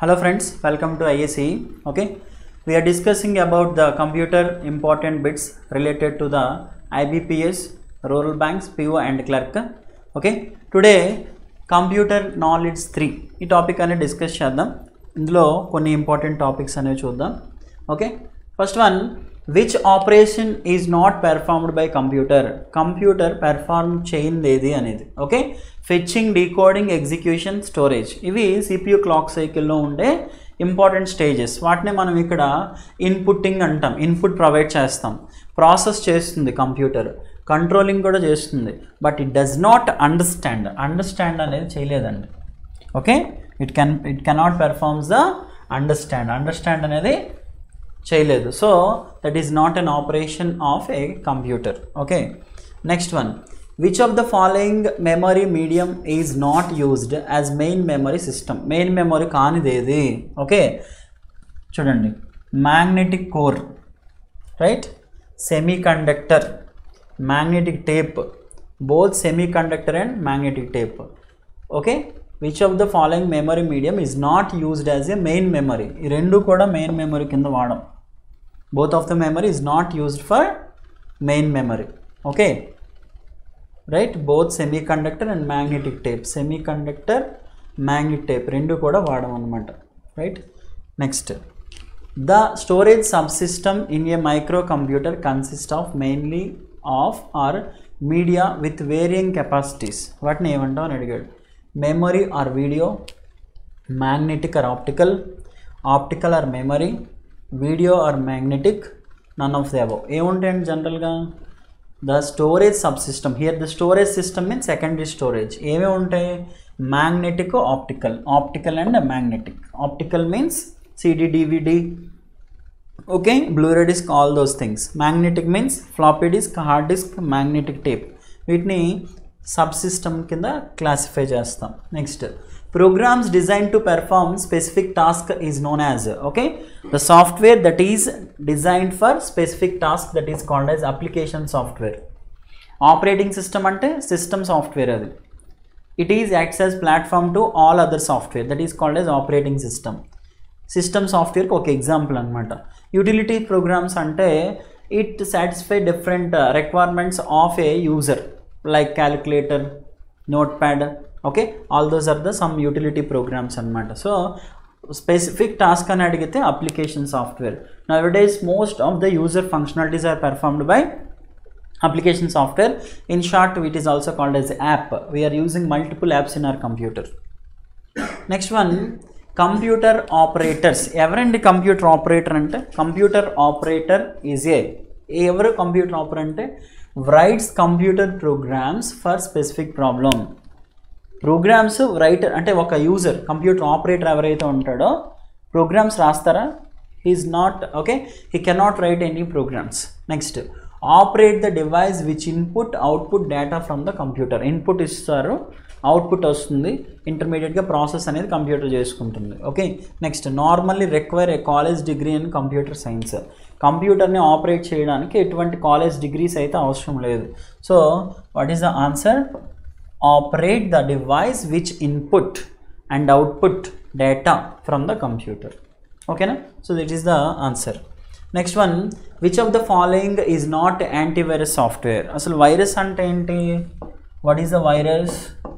Hello friends, welcome to ISE. Okay, we are discussing about the computer important bits related to the IBPS, rural banks, PO and clerk. Okay, today computer knowledge three ఈ topic అనేది discuss చేద్దాం ఇందులో కొన్ని important topics అనేవి చూద్దాం okay first one which operation is not performed by computer computer perform చేయింది ఏది అనేది okay fetching decoding execution storage ఇవి సిపియు క్లాక్ సైకిల్లో ఉండే ఇంపార్టెంట్ స్టేజెస్ వాటిని మనం ఇక్కడ ఇన్పుట్టింగ్ అంటాం ఇన్పుట్ ప్రొవైడ్ చేస్తాం ప్రాసెస్ చేస్తుంది కంప్యూటర్ కంట్రోలింగ్ కూడా చేస్తుంది but it does not understand understand అనేది చేయలేదండి okay it can it cannot performs the understand understand అనేది చేయలేదు so that is not an operation of a computer okay next one which of the following memory medium is not used as main memory system main memory కానిదేది okay చూడండి magnetic core right semiconductor magnetic tape both semiconductor and magnetic tape okay which of the following memory medium is not used as a main memory ఈ రెండు కూడా main memory కింద వాడం both of the memory is not used for main memory okay right both semiconductor and magnetic tape semiconductor magnet tape రెండు కూడా వాడడం అనమాట right next the storage subsystem in a microcomputer consist of mainly of or media with varying capacities వాటిని ఏమంటాం అని అడిగాడు memory or video magnetic or optical optical or memory video or magnetic none of the above ఏముంటాయండి జనరల్గా the storage sub subsystem here the storage system means secondary storage ఏమేమి ఉంటాయి magnetic optical optical and magnetic optical means CD DVD okay Blu-ray disc all those things magnetic means floppy disk hard disk magnetic tape వీటిని subsystem కింద classify చేస్తాం next programs design to perform specific task is known as okay the software that is designed for specific task that is called as application software operating system అంటే system software అది it is acts as platform to all other software that is called as operating system system సాఫ్ట్వేర్కి ఒక example అనమాట utility programs అంటే it satisfy different requirements of a user like calculator notepad okay all those are the some utility programs అనమాట so specific task అని అడిగితే application software nowadays most of the user functionalities are performed by application software in short it is also called as app we are using multiple apps in our computer next one computer operators ఎవరండి computer operator అంటే computer operator is a ఎవరు computer operator అంటే writes computer programs for specific problem programs writer అంటే ఒక user computer operator ఎవరైతే ఉంటాడో programs రాస్తారా is not okay he cannot write any programs next operate the device which input output data from the computer input ఇస్తారు output వస్తుంది ఇంటర్మీడియట్గా process అనేది computer చేసుకుంటుంది okay next normally require a college degree in computer science కంప్యూటర్ని operate చేయడానికి ఎటువంటి college degrees అయితే అవసరం లేదు so what is the answer operate the device which input and output data from the computer ఓకేనా so that is the answer next one which of the following is not antivirus software అసలు virus అంటే ఏంటి what is the virus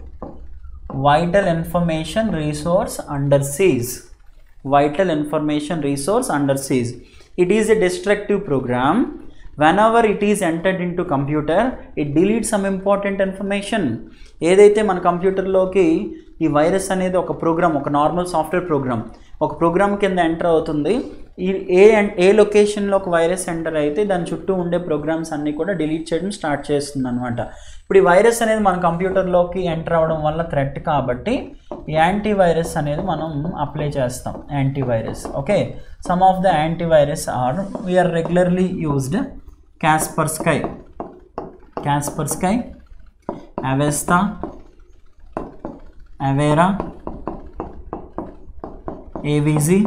vital information resource under seize vital information resource under seize it is a destructive program whenever it is entered in to computer it delete some important information ఏదైతే మన కంప్యూటర్లోకి ఈ virus అనేది ఒక program ఒక normal software program ఒక program కింద enter అవుతుంది ఈ ఏ ఏ లొకేషన్లో ఒక వైరస్ ఎంటర్ అయితే దాని చుట్టూ ఉండే ప్రోగ్రామ్స్ అన్నీ కూడా డిలీట్ చేయడం స్టార్ట్ చేస్తుంది అనమాట ఇప్పుడు ఈ వైరస్ అనేది మన కంప్యూటర్లోకి ఎంటర్ అవ్వడం వల్ల థ్రెట్ కాబట్టి యాంటీ వైరస్ అనేది మనం అప్లై చేస్తాం antivirus okay some of the antivirus are we are regularly used Kaspersky Kaspersky Avast Avira AVG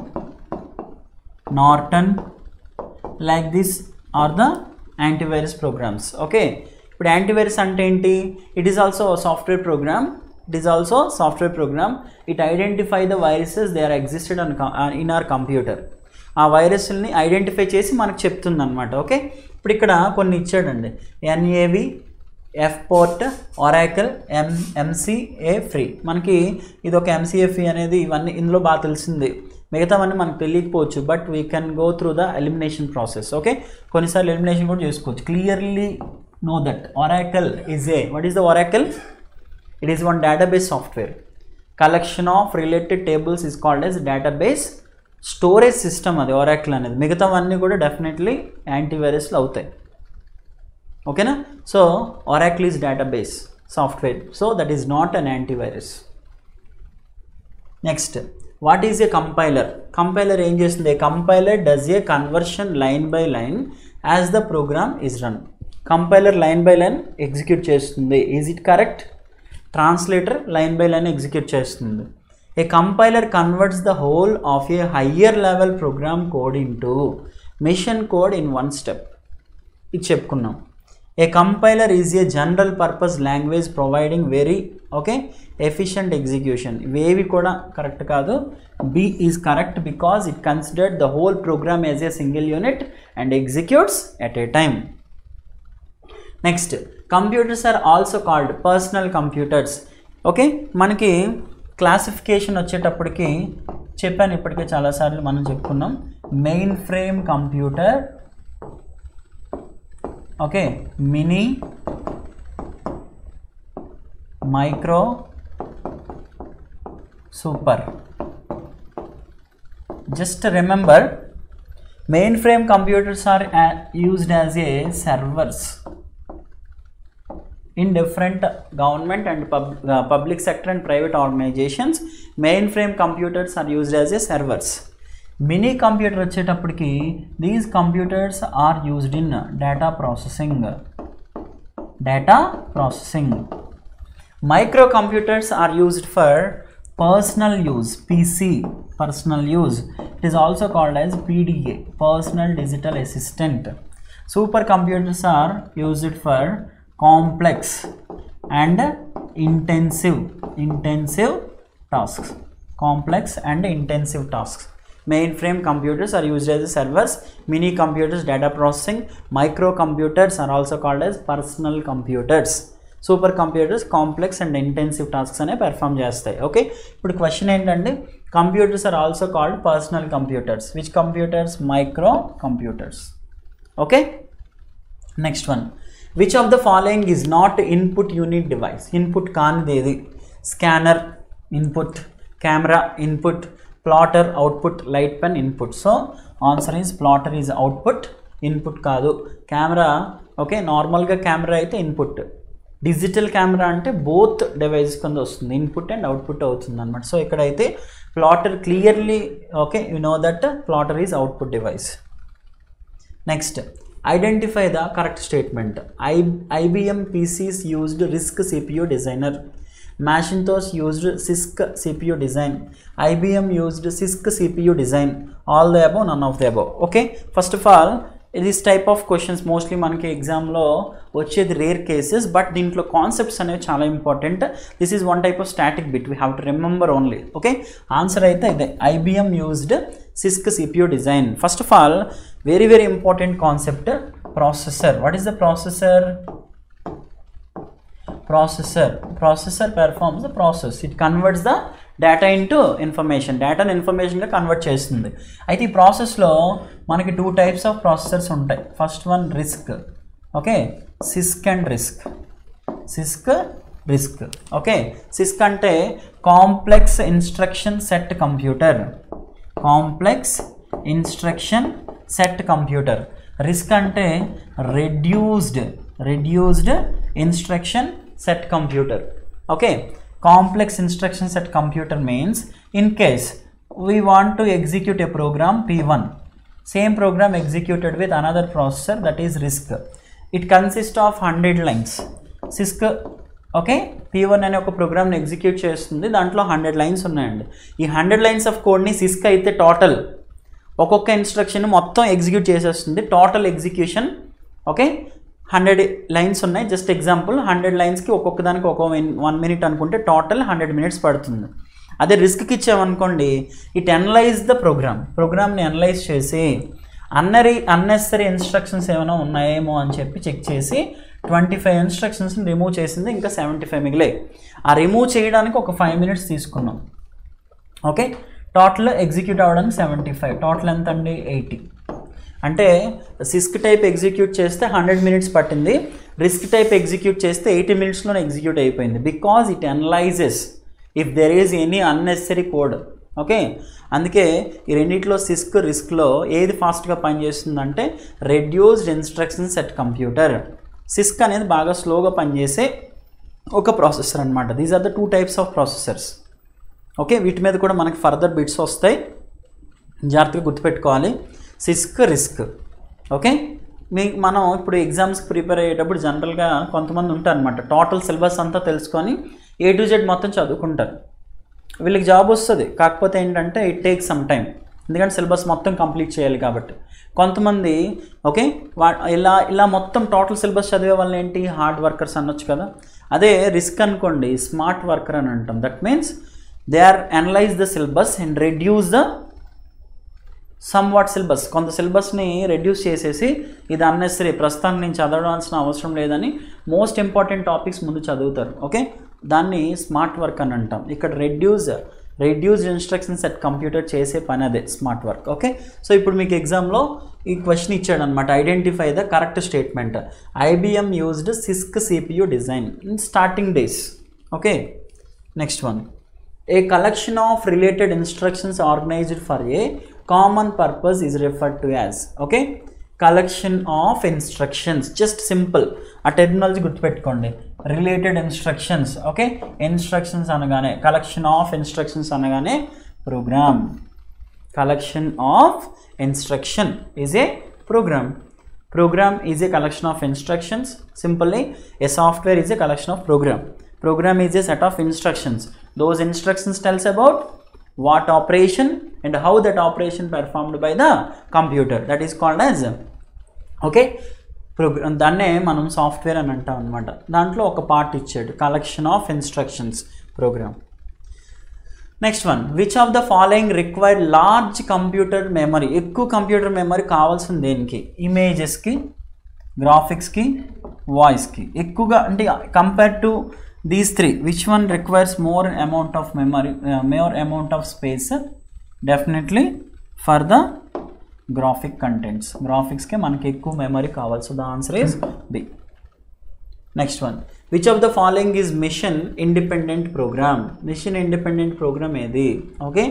Norton like this are the antivirus programs okay ఇప్పుడు antivirus అంటే ఏంటి it is also software program it is also software program it identify the viruses they are existed on in our computer ఆ వైరస్ని identify చేసి మనకు చెప్తుంది అనమాట okay ఇప్పుడు ఇక్కడ కొన్ని ఇచ్చాడండి NAV F prot Oracle M MCA free మనకి ఇది ఒక ఎంసీఎఫ్ఈ అనేది ఇవన్నీ ఇందులో బాగా తెలిసింది మిగతావన్నీ మనకు తెలియకపోవచ్చు but we can go through the elimination process okay కొన్నిసార్లు ఎలిమినేషన్ కూడా చేసుకోవచ్చు clearly know that Oracle is a what is the Oracle it is one database software collection of related tables is called as database storage system అది Oracle అనేది మిగతావన్నీ కూడా definitely యాంటీవైరస్లు అవుతాయి ఓకేనా so Oracle is database software so that is not an antivirus next what is a compiler compiler ఏం చేస్తుంది a compiler does a conversion line by line as the program is run compiler line by line execute చేస్తుంది is it correct translator line by line execute చేస్తుంది a compiler converts the whole of a higher level program code into machine code in one step ఇది చెప్పుకున్నాం a compiler is a general purpose language providing very okay efficient execution ఇవేవి కూడా correct కాదు B is correct because it considered the whole program as a single unit and executes at a time next computers are also called personal computers okay మనకి classification వచ్చేటప్పటికి చెప్పాను ఇప్పటికే చాలాసార్లు మనం చెప్పుకున్నాం mainframe computer okay mini micro super just remember mainframe computers are used as a servers in different government and pub, uh, public sector and private organizations mainframe computers are used as a servers mini computer వచ్చేటప్పటికి these computers are used in data processing data processing micro computers are used for personal use PC personal use it is also called as PDA personal digital assistant super computers are used for complex and intensive intensive tasks complex and intensive tasks mainframe computers are used as servers mini computers data processing micro computers are also called as personal computers super computers complex and intensive tasks అనేవి perform చేస్తాయి okay ఇప్పుడు question ఏంటంటే computers are also called personal computers which computers micro computers okay next one which of the following is not input unit device input కానిది ఏది scanner input camera input plotter output light pen input so answer is plotter is output input కాదు camera okay నార్మల్గా camera అయితే input digital camera అంటే both device కింద వస్తుంది input and output అవుతుంది అనమాట సో ఇక్కడైతే plotter clearly okay you know that plotter is output device next identify the correct statement I IBM PCs used RISC CPU designer Macintosh used CISC CPU design IBM used CISC CPU design all the above none of the above okay first of all this type of questions mostly మనకి ఎగ్జామ్లో వచ్చేది rare cases but దీంట్లో concepts అనేవి చాలా important this is one type of static bit we have to remember only okay answer అయితే ఇదే IBM used CISC CPU design first of all very very important concept processor what is the processor processor processor performs the process it converts the data into information డేటాను ఇన్ఫర్మేషన్గా convert చేస్తుంది అయితే ఈ ప్రాసెస్లో మనకి two types of processors ఉంటాయి first one RISC okay CISC and RISC CISC RISC okay CISC అంటే complex instruction set computer complex instruction set computer RISC అంటే reduced reduced instruction set computer okay complex instruction set computer means in case we want to execute a program p1 same program executed with another processor that is RISC it consists of 100 lines CISC okay P one అనే ఒక ప్రోగ్రామ్ని execute చేస్తుంది దాంట్లో hundred lines ఉన్నాయండి ఈ hundred lines of కోడ్ని CISC అయితే total ఒక్కొక్క ఇన్స్ట్రక్షన్ మొత్తం ఎగ్జిక్యూట్ చేసేస్తుంది total execution okay hundred lines ఉన్నాయి జస్ట్ ఎగ్జాంపుల్ హండ్రెడ్ లైన్స్కి ఒక్కొక్క దానికి ఒక్కో వన్ మినిట్ అనుకుంటే టోటల్ హండ్రెడ్ మినిట్స్ పడుతుంది అదే రిస్క్కి ఇచ్చామనుకోండి ఇట్ అనలైజ్ ద ప్రోగ్రామ్ ప్రోగ్రామ్ని అనలైజ్ చేసి అన్నరీ అన్నెసరీ ఇన్స్ట్రక్షన్స్ ఏమైనా ఉన్నాయేమో అని చెప్పి చెక్ చేసి ట్వంటీ ఫైవ్ ఇన్స్ట్రక్షన్స్ని రిమూవ్ చేసింది ఇంకా సెవెంటీ ఫైవ్ మిగిలాయి ఆ రిమూవ్ చేయడానికి ఒక ఫైవ్ మినిట్స్ తీసుకున్నాం ఓకే టోటల్ ఎగ్జిక్యూట్ అవ్వడానికి సెవెంటీ ఫైవ్ టోటల్ ఎంత అండి ఎయిటీ అంటే సిస్క్ టైప్ ఎగ్జిక్యూట్ చేస్తే హండ్రెడ్ మినిట్స్ పట్టింది రిస్క్ టైప్ ఎగ్జిక్యూట్ చేస్తే ఎయిటీ మినిట్స్లోనే ఎగ్జిక్యూట్ అయిపోయింది because it analyses if there is any unnecessary code okay అందుకే ఈ రెండిట్లో సిస్క్ రిస్క్లో ఏది ఫాస్ట్గా పనిచేస్తుందంటే reduced instructions at computer CISC అనేది బాగా స్లోగా పనిచేసే ఒక ప్రాసెసర్ అనమాట these are the two types of processors okay వీటి మీద కూడా మనకి ఫర్దర్ బిట్స్ వస్తాయి జాగ్రత్తగా గుర్తుపెట్టుకోవాలి సిస్క్ రిస్క్ ఓకే మీ మనం ఇప్పుడు ఎగ్జామ్స్కి ప్రిపేర్ అయ్యేటప్పుడు జనరల్గా కొంతమంది ఉంటారు అనమాట టోటల్ సిలబస్ అంతా తెలుసుకొని ఏ టు జెడ్ మొత్తం చదువుకుంటారు వీళ్ళకి జాబ్ వస్తుంది కాకపోతే ఏంటంటే ఇట్ టేక్ సమ్ టైం ఎందుకంటే సిలబస్ మొత్తం కంప్లీట్ చేయాలి కాబట్టి కొంతమంది ఓకే వా ఇలా ఇలా మొత్తం టోటల్ సిలబస్ చదివే వాళ్ళు ఏంటి హార్డ్ వర్కర్స్ అనొచ్చు కదా అదే రిస్క్ అనుకోండి స్మార్ట్ వర్కర్ అని అంటాం that means they are analyse the syllabus and reduce the somewhat syllabus కొంత సిలబస్ని రెడ్యూస్ చేసేసి ఇది అన్నెసరీ ప్రస్తుతానికి నేను చదవాల్సిన అవసరం లేదని మోస్ట్ ఇంపార్టెంట్ టాపిక్స్ ముందు చదువుతారు ఓకే దాన్ని స్మార్ట్ వర్క్ అని అంటాం ఇక్కడ reduce reduce instructions at computer చేసే పని అదే స్మార్ట్ వర్క్ ఓకే సో ఇప్పుడు మీకు ఎగ్జామ్లో ఈ క్వశ్చన్ ఇచ్చాడు అనమాట identify the correct statement IBM used CISC CPU design in starting days okay next one A collection of related instructions organized for a common purpose is referred to as okay collection of instructions just simple ఆ terminology గుర్తుపెట్టుకోండి related instructions okay instructions అనగానే collection of instructions అనగానే program collection of instruction is a program program is a collection of instructions simply a software is a collection of program program is a set of instructions those instructions tells about what operation and how that operation performed by the computer that is called as okay program దాన్నే మనం software అని అంటాం అనమాట దాంట్లో ఒక part ఇచ్చాడు collection of instructions program next one which of the following required large computer memory ఎక్కువ computer memory కావాల్సింది దేనికి ఇమేజెస్కి గ్రాఫిక్స్కి వాయిస్కి ఎక్కువగా అంటే compare to these three which one requires more amount of memory more amount of space definitely for the graphic contents గ్రాఫిక్స్కి మనకి ఎక్కువ మెమరీ కావాలి so the answer is B next one which of the following is machine independent program machine independent programme ఏది okay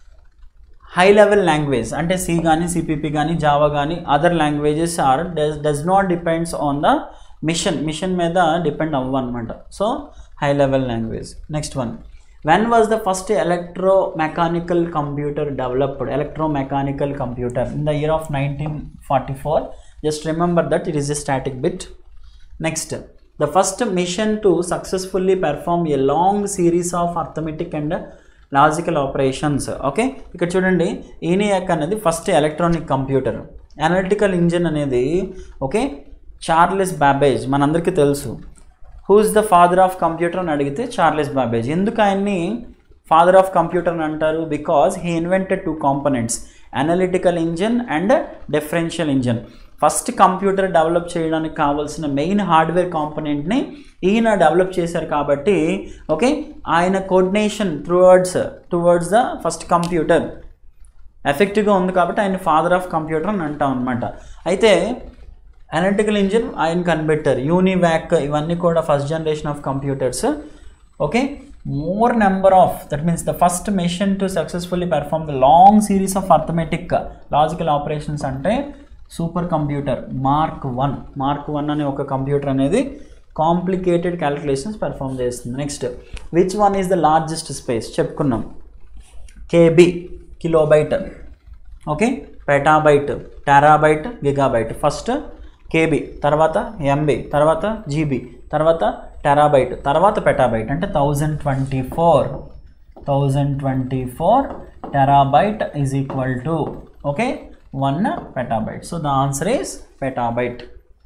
high level language అంటే C కానీ CPP కానీ Java కానీ other languages are does does not depends on the machine machine మీద depend అవ్వ అనమాట so high level language next one when was the first electromechanical computer developed electromechanical computer in the year of nineteen forty four just remember that it is a static bit next the first machine to successfully perform a long series of arithmetic and logical operations okay ఇక్కడ చూడండి ENIAC అనేది first electronic computer analytical engine అనేది okay Charles Babbage మనందరికీ తెలుసు who's the father of computer అని అడిగితే Charles Babbage ఎందుకు ఆయన్ని ఫాదర్ ఆఫ్ కంప్యూటర్ అని అంటారు because he invented two components analytical engine and differential engine first computer develop చేయడానికి కావాల్సిన మెయిన్ హార్డ్వేర్ కాంపనెంట్ని ఈయన డెవలప్ చేశారు కాబట్టి ఓకే ఆయన coordination towards towards the first computer ఎఫెక్టివ్గా ఉంది కాబట్టి ఆయన ఫాదర్ ఆఫ్ కంప్యూటర్ అని అంటాం అనమాట అయితే అనలిటికల్ ఇంజిన్ ఆయన కనిపెట్టారు యూనివ్యాక్ ఇవన్నీ కూడా first generation of computers okay more number of that means the first machine to successfully perform the long series of arithmetic logical operations అంటే super computer Mark one Mark one అనే ఒక computer అనేది complicated calculations perform చేస్తుంది next which one is the largest space చెప్పుకున్నాం KB kilobyte okay petabyte terabyte gigabyte first KB తర్వాత MB తర్వాత GB తర్వాత terabyte తర్వాత పెటాబైట్ అంటే thousand twenty four thousand twenty four terabyte is equal to okay one petabyte so the answer is petabyte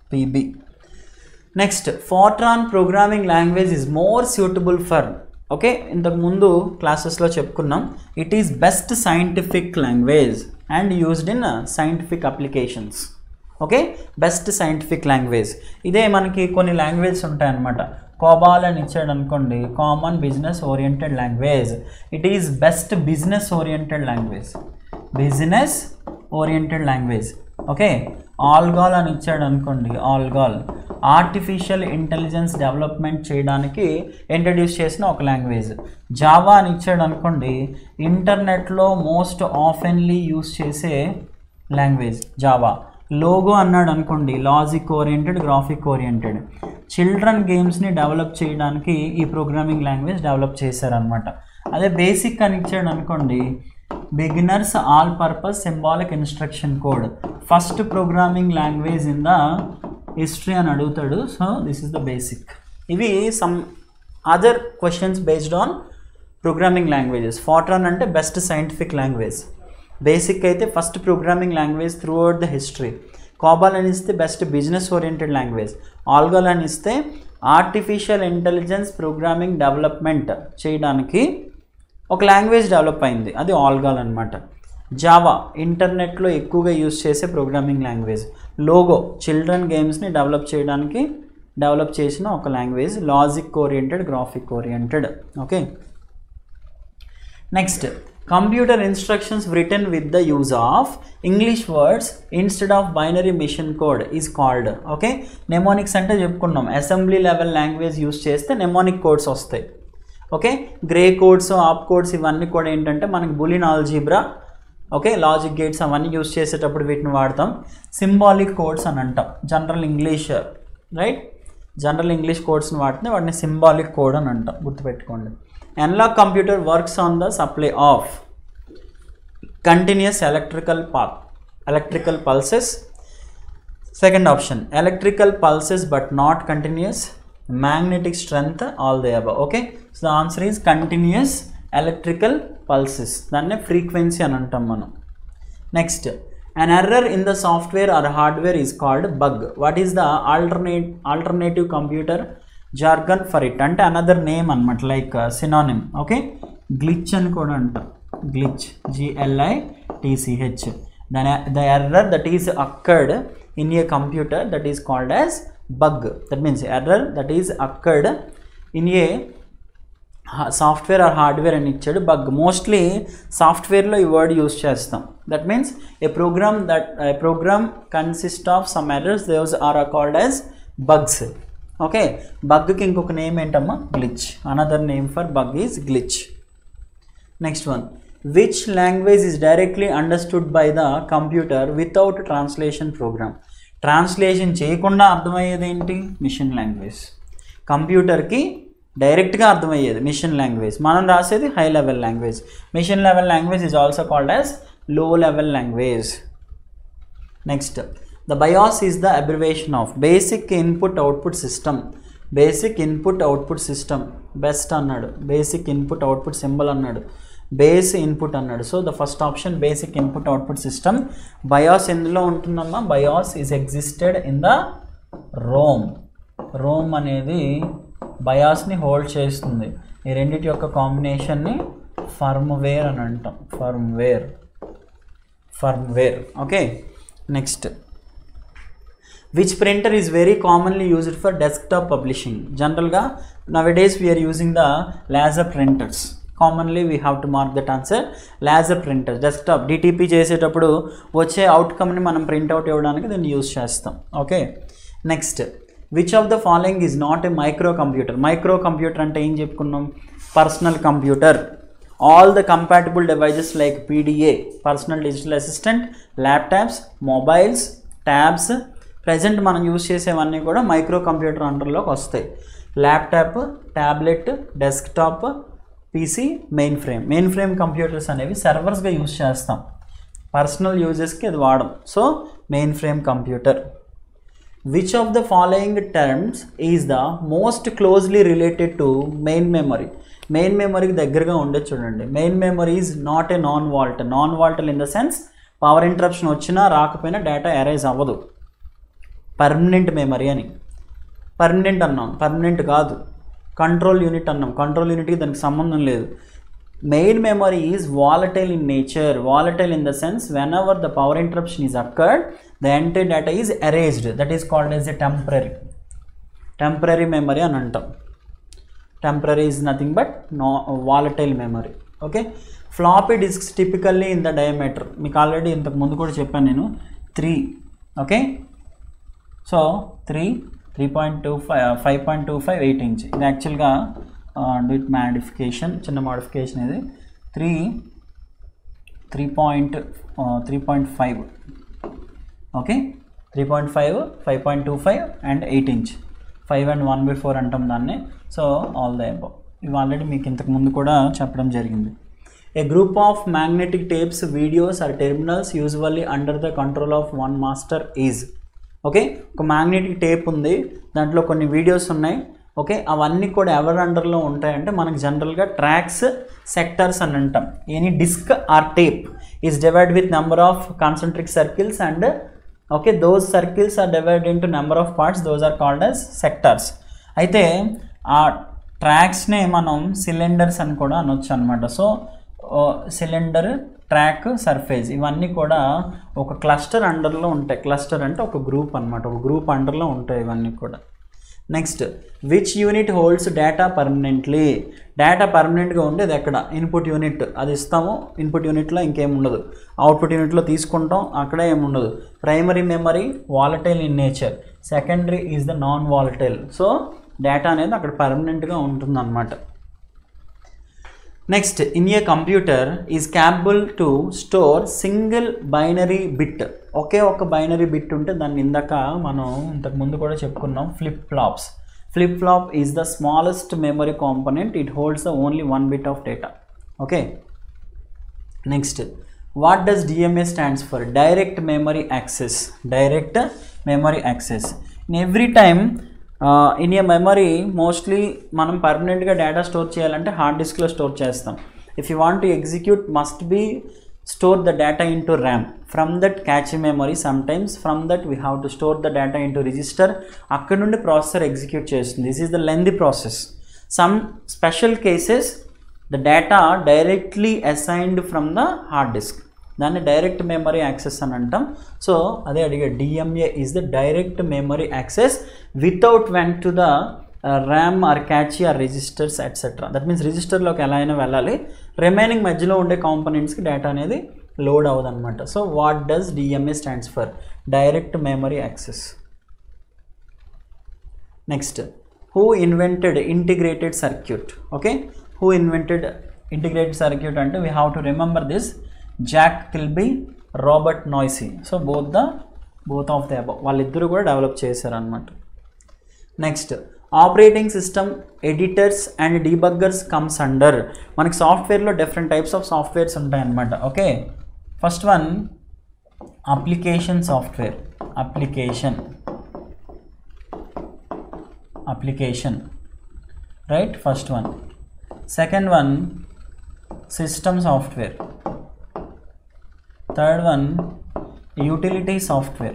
PB next Fortran programming language is more suitable for okay ఇంతకు ముందు క్లాసెస్లో చెప్పుకున్నాం it is best scientific language and used in scientific applications okay best scientific language ఇదే మనకి కొన్ని లాంగ్వేజెస్ ఉంటాయన్నమాట COBOL అని ఇచ్చాడు అనుకోండి common business oriented language it is best business oriented language business oriented language okay ALGOL అని ఇచ్చాడు అనుకోండి ఆల్గాల్ ఆర్టిఫిషియల్ ఇంటెలిజెన్స్ డెవలప్మెంట్ చేయడానికి ఇంట్రడ్యూస్ చేసిన ఒక లాంగ్వేజ్ జావా అని ఇచ్చాడు అనుకోండి ఇంటర్నెట్లో మోస్ట్ ఆఫెన్లీ యూస్ చేసే లాంగ్వేజ్ జావా లోగో అన్నాడు అనుకోండి logic oriented graphic oriented children గేమ్స్ని డెవలప్ చేయడానికి ఈ ప్రోగ్రామింగ్ లాంగ్వేజ్ డెవలప్ చేశారనమాట అదే బేసిక్ అని ఇచ్చాడు అనుకోండి beginners all purpose symbolic instruction code first programming language in the history అని అడుగుతాడు so this is the BASIC ఇవి some other questions based on programming languages Fortran అంటే బెస్ట్ సైంటిఫిక్ లాంగ్వేజ్ బేసిక్ అయితే first programming language throughout the history COBOL అని ఇస్తే best business oriented language ALGOL అని ఇస్తే artificial intelligence programming development చేయడానికి ఒక language develop అయింది అది ఆల్గాల్ అనమాట జావా ఇంటర్నెట్లో ఎక్కువగా యూస్ చేసే ప్రోగ్రామింగ్ లాంగ్వేజ్ లోగో చిల్డ్రన్ గేమ్స్ని డెవలప్ చేయడానికి డెవలప్ చేసిన ఒక language logic oriented graphic oriented okay next computer instructions written with the use of English words instead of binary machine code is called okay mnemonics అంటే చెప్పుకున్నాం assembly level language use చేస్తే mnemonic codes వస్తాయి okay Gray codes op codes ఇవన్నీ కూడా ఏంటంటే మనకి Boolean algebra okay logic gates అవన్నీ use చేసేటప్పుడు వీటిని వాడతాం సింబాలిక్ కోడ్స్ అని అంటాం general English right general English కోడ్స్ని వాడితే వాటిని సింబాలిక్ కోడ్ అని అంటాం గుర్తుపెట్టుకోండి analogue computer works on the supply of continuous electrical path electrical pulses second option electrical pulses but not continuous magnetic strength all the above okay so the answer is continuous electrical pulses దాన్నే frequency అని అంటాం మనం next an error in the software or hardware is called bug what is the alternate alternative computer jargon for it అంటే another name అనమాట like synonym okay glitch అని కూడా అంటాం glitch G L I T C H దాని the error that is occurred in a computer that is called as bug that means error that is occurred in a software or hardware అని ఇచ్చాడు bug mostly సాఫ్ట్వేర్లో ఈ word use చేస్తాం that means a program that a program consist of some errors those are called as bugs okay బగ్కి ఇంకొక name ఏంటమ్మా glitch another name for bug is glitch next one which language is directly understood by the computer without translation program translation చేయకుండా అర్థమయ్యేది ఏంటి machine language కంప్యూటర్కి డైరెక్ట్గా అర్థమయ్యేది machine language మనం రాసేది high level language machine level language is also called as low level language next the BIOS is the abbreviation of basic input output system basic input output system best అన్నాడు basic input output symbol అన్నాడు base input అన్నాడు so the first option basic input output system BIOS ఎందులో ఉంటుందమ్మా BIOS is existed in the ROM ROM అనేది బయాస్ని hold చేస్తుంది ఈ రెండింటి యొక్క కాంబినేషన్ని ఫర్మ్వేర్ అని అంటాం firmware firmware okay next which printer is very commonly used for desktop publishing జనరల్గా nowadays we are using the laser printers commonly we have to mark that answer laser printer desktop DTP చేసేటప్పుడు వచ్చే అవుట్కమ్ని మనం printout ఇవ్వడానికి దీన్ని use చేస్తాం okay next which of the following is not a microcomputer microcomputer అంటే ఏం చెప్పుకున్నాం personal computer all the compatible devices like PDA personal digital assistant laptops mobiles tabs present మనం యూస్ చేసేవన్నీ కూడా మైక్రో కంప్యూటర్ అండర్లోకి వస్తాయి laptop tablet desktop PC mainframe mainframe computers అనేవి సర్వర్స్గా యూస్ చేస్తాం పర్సనల్ యూజెస్కి అది వాడడం so mainframe computer which of the following terms is the most closely related to main memory main మెమరీకి దగ్గరగా ఉండే చూడండి main memory is not a non volatile non volatile in the sense power interruption వచ్చినా రాకపోయినా data arise అవ్వదు permanent memory అని permanent అన్నాం permanent కాదు కంట్రోల్ యూనిట్ అన్నాం కంట్రోల్ యూనిట్కి దానికి సంబంధం లేదు main memory is volatile in nature volatile in the sense whenever the power interruption is occurred the entire data is erased that is called as a temporary temporary memory అని అంటాం temporary is nothing but no volatile memory okay floppy disks typically in the diameter మీకు already ఇంతకు ముందు కూడా చెప్పాను నేను three okay so three three point two five five point two five eight inch ఇది యాక్చువల్గా డిట్ మాడిఫికేషన్ చిన్న మాడిఫికేషన్ ఇది three three point three point five okay three point five five point two five and eight inch five and one by four అంటాం దాన్ని so all the above ఇవి already మీకు ఇంతకు ముందు కూడా చెప్పడం జరిగింది a group of magnetic tapes videos or terminals usually under the control of one master is okay ఒక మ్యాగ్నెటిక్ టేప్ ఉంది దాంట్లో కొన్ని వీడియోస్ ఉన్నాయి ఓకే అవన్నీ కూడా ఎవరి అండర్లో ఉంటాయంటే మనకు జనరల్గా ట్రాక్స్ సెక్టర్స్ అని అంటాం any disk or tape is divide with number of concentric circles and okay those circles are divide into number of parts those are called as sectors అయితే ఆ ట్రాక్స్నే మనం సిలిండర్స్ అని కూడా అనొచ్చు అనమాట సో సిలిండర్ ట్రాక్ సర్ఫేస్ ఇవన్నీ కూడా ఒక క్లస్టర్ అండర్లో ఉంటాయి క్లస్టర్ అంటే ఒక గ్రూప్ అనమాట ఒక గ్రూప్ అండర్లో ఉంటాయి ఇవన్నీ కూడా next which unit holds data permanently data పర్మనెంట్గా ఉండేది ఎక్కడ ఇన్పుట్ యూనిట్ అది ఇస్తాము ఇన్పుట్ యూనిట్లో ఇంకేం ఉండదు అవుట్పుట్ యూనిట్లో తీసుకుంటాం అక్కడ ఏమి ఉండదు primary memory volatile in nature secondary is the non volatile so data అనేది అక్కడ పర్మనెంట్గా ఉంటుందన్నమాట next in a computer is capable to store single binary bit ఒకే ఒక బైనరీ బిట్ ఉంటే దాన్ని ఇందాక మనం ఇంతకు ముందు కూడా చెప్పుకున్నాం flip flops flip flop is the smallest memory component it holds the only one bit of data okay next what does DMA stands for direct memory access direct memory access in every time in a memory mostly మనం పర్మనెంట్గా data store చేయాలంటే hard డిస్క్లో store చేస్తాం if you want to execute must be store the data into RAM from that cache memory sometimes from that we have to store the data into register అక్కడ నుండి processor execute చేస్తుంది this is the lengthy process some special cases the data directly assigned from the hard disk దాన్ని direct memory access అని అంటాం so అదే అడిగా DMA is the direct memory access without went to the RAM or cache or registers etcetera that means రిజిస్టర్లోకి ఎలా అయినా వెళ్ళాలి remaining మధ్యలో ఉండే కాంపోనెంట్స్కి డేటా అనేది లోడ్ అవ్వదన్నమాట so what does DMA stands for direct memory access next who invented integrated circuit okay who invented integrated circuit అంటే we have to remember this Jack Kilby Robert Noyce so both the both of the above వాళ్ళిద్దరూ కూడా develop చేశారనమాట next operating system editors and debuggers comes under మనకి సాఫ్ట్వేర్లో different types of softwares ఉంటాయన్నమాట okay first one application software application application right first one second one system software third one utility software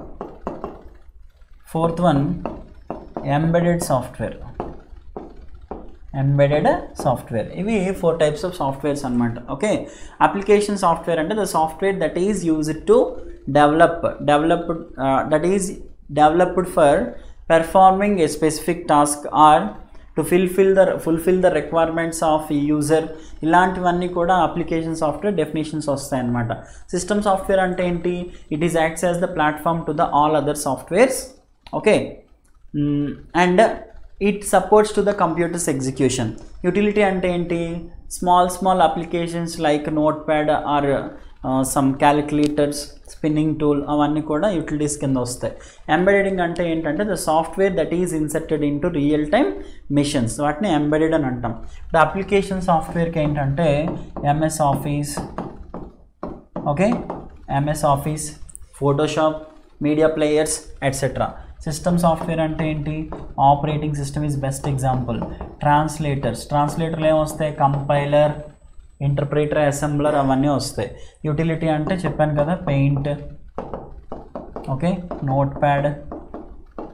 fourth one embedded software embedded software ఇవి four types of softwares అనమాట okay application software అంటే the software that is used to develop developed that is developed for performing a specific task or to fulfil the fulfil the requirements of user ఇలాంటివన్నీ కూడా application software definitions వస్తాయన్నమాట system software అంటే ఏంటి it is acts as the platform to the all other softwares okay and it supports to the computers execution utility అంటే ఏంటి small small applications like notepad or some calculators spinning tool అవన్నీ కూడా utilities కింద వస్తాయి embedding అంటే ఏంటంటే the software that is inserted in to real time machines వాటిని embedded అని అంటాం ఇప్పుడు అప్లికేషన్ సాఫ్ట్వేర్కి ఏంటంటే MS Office okay MS Office Photoshop media players etcetera system software అంటే ఏంటి operating system is best example translators ట్రాన్స్లేటర్లు ఏమొస్తాయి కంపైలర్ ఇంటర్ప్రిటర్ అసెంబ్లర్ అవన్నీ వస్తాయి యూటిలిటీ అంటే చెప్పాను కదా పెయింట్ ఓకే నోట్ ప్యాడ్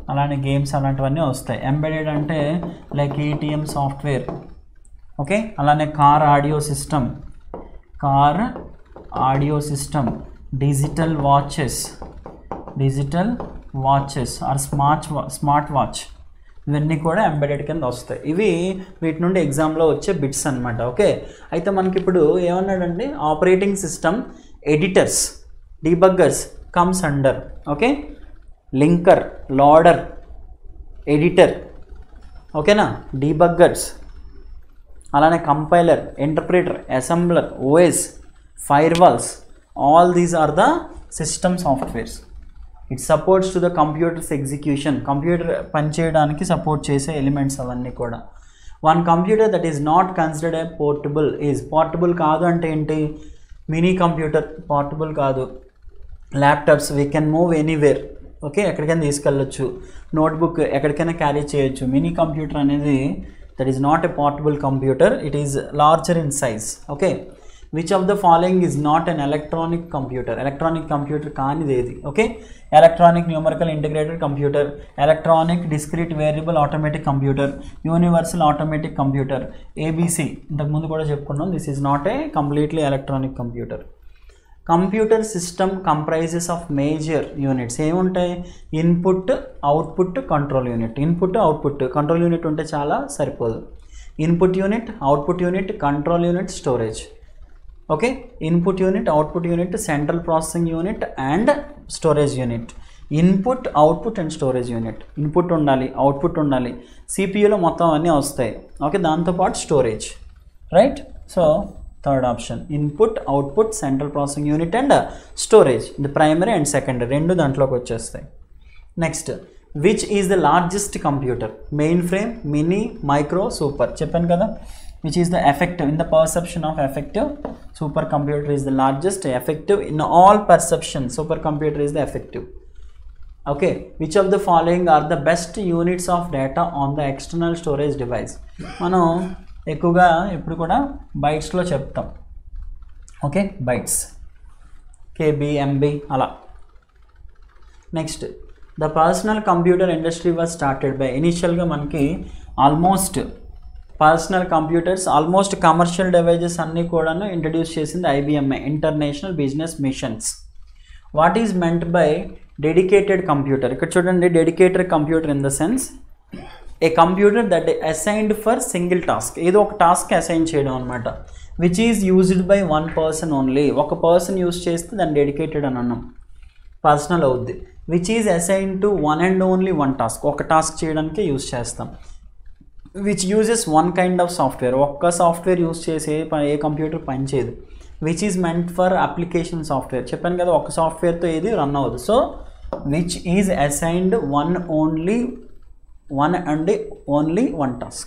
అలానే గేమ్స్ అలాంటివన్నీ వస్తాయి ఎంబెడెడ్ అంటే లైక్ ఏటీఎం సాఫ్ట్వేర్ ఓకే అలానే car audio system car audio system digital watches digital watches or smart smart watch ఇవన్నీ కూడా ఎంబెడెడ్ కింద వస్తాయి ఇవి వీటి నుండి ఎగ్జామ్లో వచ్చే బిట్స్ అనమాట ఓకే అయితే మనకి ఇప్పుడు ఏమన్నాడండి operating system editors debuggers comes under okay linker loader editor ఓకేనా డీబగ్గర్స్ అలానే compiler interpreter assembler OS firewalls all these are the system softwares it supports to the computers execution computer పనిచేయడానికి support చేసే elements అవన్నీ కూడా one computer that is not considered a portable is portable కాదు అంటే ఏంటి mini computer portable కాదు laptops we can move anywhere okay ఎక్కడికైనా తీసుకెళ్ళొచ్చు నోట్బుక్ ఎక్కడికైనా క్యారీ చేయొచ్చు మినీ కంప్యూటర్ అనేది that is not a portable computer it is larger in size okay which of the following is not an electronic computer electronic computer కానిది ఏది okay electronic numerical integrated computer electronic discrete variable automatic computer universal automatic computer A B C ఇంతకుముందు కూడా చెప్పుకున్నాం this is not a completely electronic computer computer system comprises of major units ఏముంటాయి input output control unit input output control unit ఉంటే చాలా సరిపోదు input unit output unit control unit storage okay input unit output unit central processing unit and storage unit input output అండ్ storage unit ఇన్పుట్ ఉండాలి output ఉండాలి సిపియూలో మొత్తం అన్నీ వస్తాయి ఓకే దాంతోపాటు storage right so third option input output central processing unit and storage ఇది ప్రైమరీ అండ్ సెకండరీ రెండు దాంట్లోకి వచ్చేస్తాయి next which is the largest computer main frame mini micro super చెప్పాను కదా which is the effective in the perception of effective super computer is the largest effective in all perception super computer is the effective okay which of the following are the best units of data on the external storage device మనం ఎక్కువగా ఇప్పుడు కూడా బైట్స్లో చెప్తాం okay bytes KB MB అలా next the personal computer industry was started by ఇనిషియల్గా మనకి almost personal computers almost commercial devices అన్నీ కూడాను ఇంట్రడ్యూస్ చేసింది IBM international business machines what is meant by dedicated computer ఇక్కడ చూడండి dedicated computer in the sense a computer that assigned for single task ఏదో ఒక task assign చేయడం అనమాట which is used by one person only ఒక person use చేస్తే దాన్ని dedicated అని అన్నాం పర్సనల్ అవుద్ది which is assign to one and only one task ఒక టాస్క్ చేయడానికి యూజ్ చేస్తాం which uses one kind of software ఒక్క సాఫ్ట్వేర్ యూజ్ చేసే ప- ఏ కంప్యూటర్ పనిచేయదు which is meant for application software చెప్పాను కదా ఒక సాఫ్ట్వేర్తో ఏది రన్ అవ్వదు so which is assigned one only one and only one task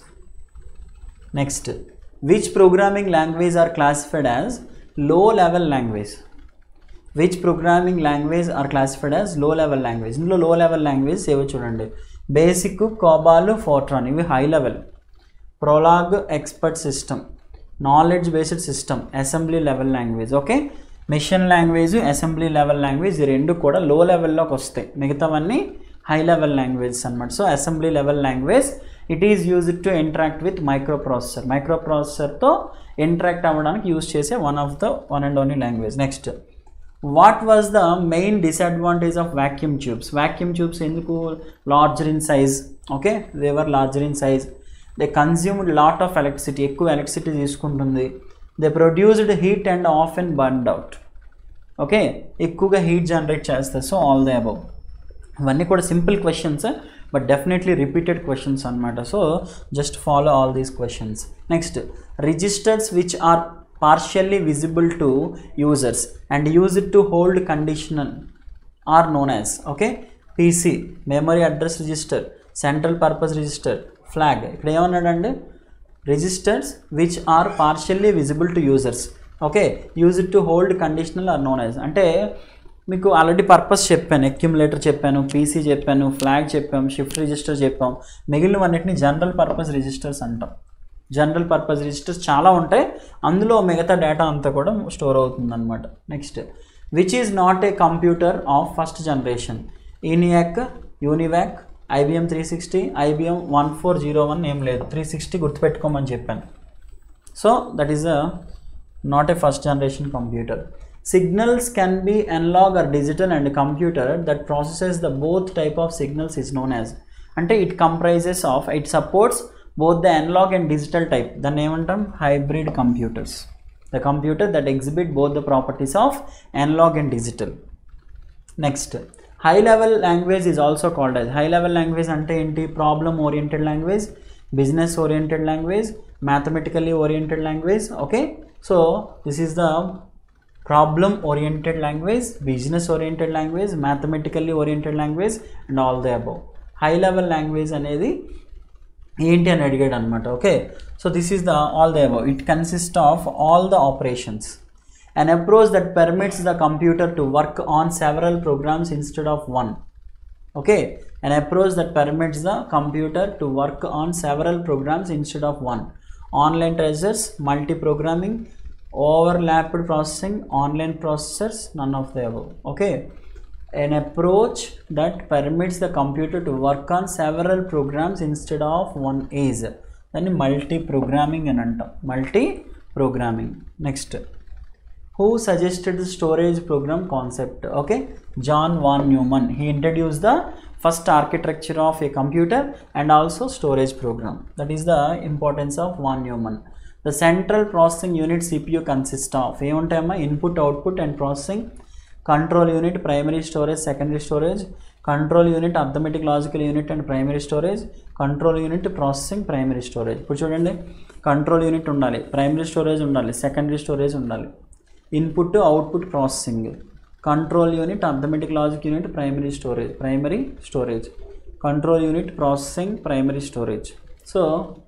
next which programming language are classified as low level language which programming language are classified as low level language ఇందులో low level language ఏవో చూడండి BASIC COBOL FORTRAN ఇవి high level Prolog expert system knowledge based system assembly level language okay machine language assembly level language ఈ రెండు కూడా low లెవెల్లోకి వస్తాయి మిగతావన్నీ హై లెవెల్ లాంగ్వేజెస్ అనమాట so assembly level language it is used to interact with micro processor micro ప్రాసెసర్తో interact అవ్వడానికి use చేసే one of the one and only language next what was the main disadvantage of vacuum tubes vacuum tubes ఎందుకు larger in size okay they were larger in size they consumed lot of electricity ఎక్కువ electricity తీసుకుంటుంది they produced heat and of and burned out okay ఎక్కువగా heat generate చేస్తారు so all the above ఇవన్నీ కూడా simple questions but definitely repeated questions అనమాట so just follow all these questions next registers which are partially visible to users and use it to hold conditional are known as okay pc memory address register central purpose register flag ఇక్కడ ఏమన్నాడండి registers which are partially visible to users okay use it to hold conditional are known as అంటే మీకు already purpose చెప్పాను accumulator చెప్పాను PC చెప్పాను flag చెప్పాము shift register చెప్పాం మిగిలినవన్నిటిని జనరల్ పర్పస్ రిజిస్టర్స్ అంటాం జనరల్ పర్పస్ రిజిస్టర్స్ చాలా ఉంటాయి అందులో మిగతా డేటా అంతా కూడా స్టోర్ అవుతుంది అనమాట next which is not a computer of first generation ENIAC UNIVAC IBM three sixty IBM one four zero one ఏం లేదు త్రీ సిక్స్టీ గుర్తుపెట్టుకోమని చెప్పాను so that is a not a first generation computer signals can be analog or digital and computer that processes the both type of signals is known as అంటే it comprises of it supports both the analog and digital type దాన్ని ఏమంటాం hybrid computers the computer that exhibit both the properties of analog and digital next high level language is also called as high level language అంటే ఏంటి problem oriented language business oriented language mathematically oriented language okay so this is the problem oriented language business oriented language mathematically oriented language and all the above high level language అనేది ఏంటి అని అడిగాడు అనమాట okay so this is the all the above it consist of all the operations an approach that permits the computer to work on several programs instead of one okay an approach that permits the computer to work on several programs instead of one online treasures multi-programming overlapped processing online processors none of the above okay an approach that permits the computer to work on several programs instead of one is దాన్ని multi programming అని అంటాం multi programming next who suggested the storage program concept okay john von neumann he introduced the first architecture of a computer and also storage program that is the importance of von neumann the central processing unit cpu consists of ఏముంటాయమ్మా input output and processing control unit primary storage secondary storage control unit arithmetic logical unit and primary storage control unit processing primary storage ఇప్పుడు చూడండి control unit ఉండాలి primary storage ఉండాలి secondary storage ఉండాలి input output processing control unit arithmetic logic unit primary storage primary storage control unit processing primary storage so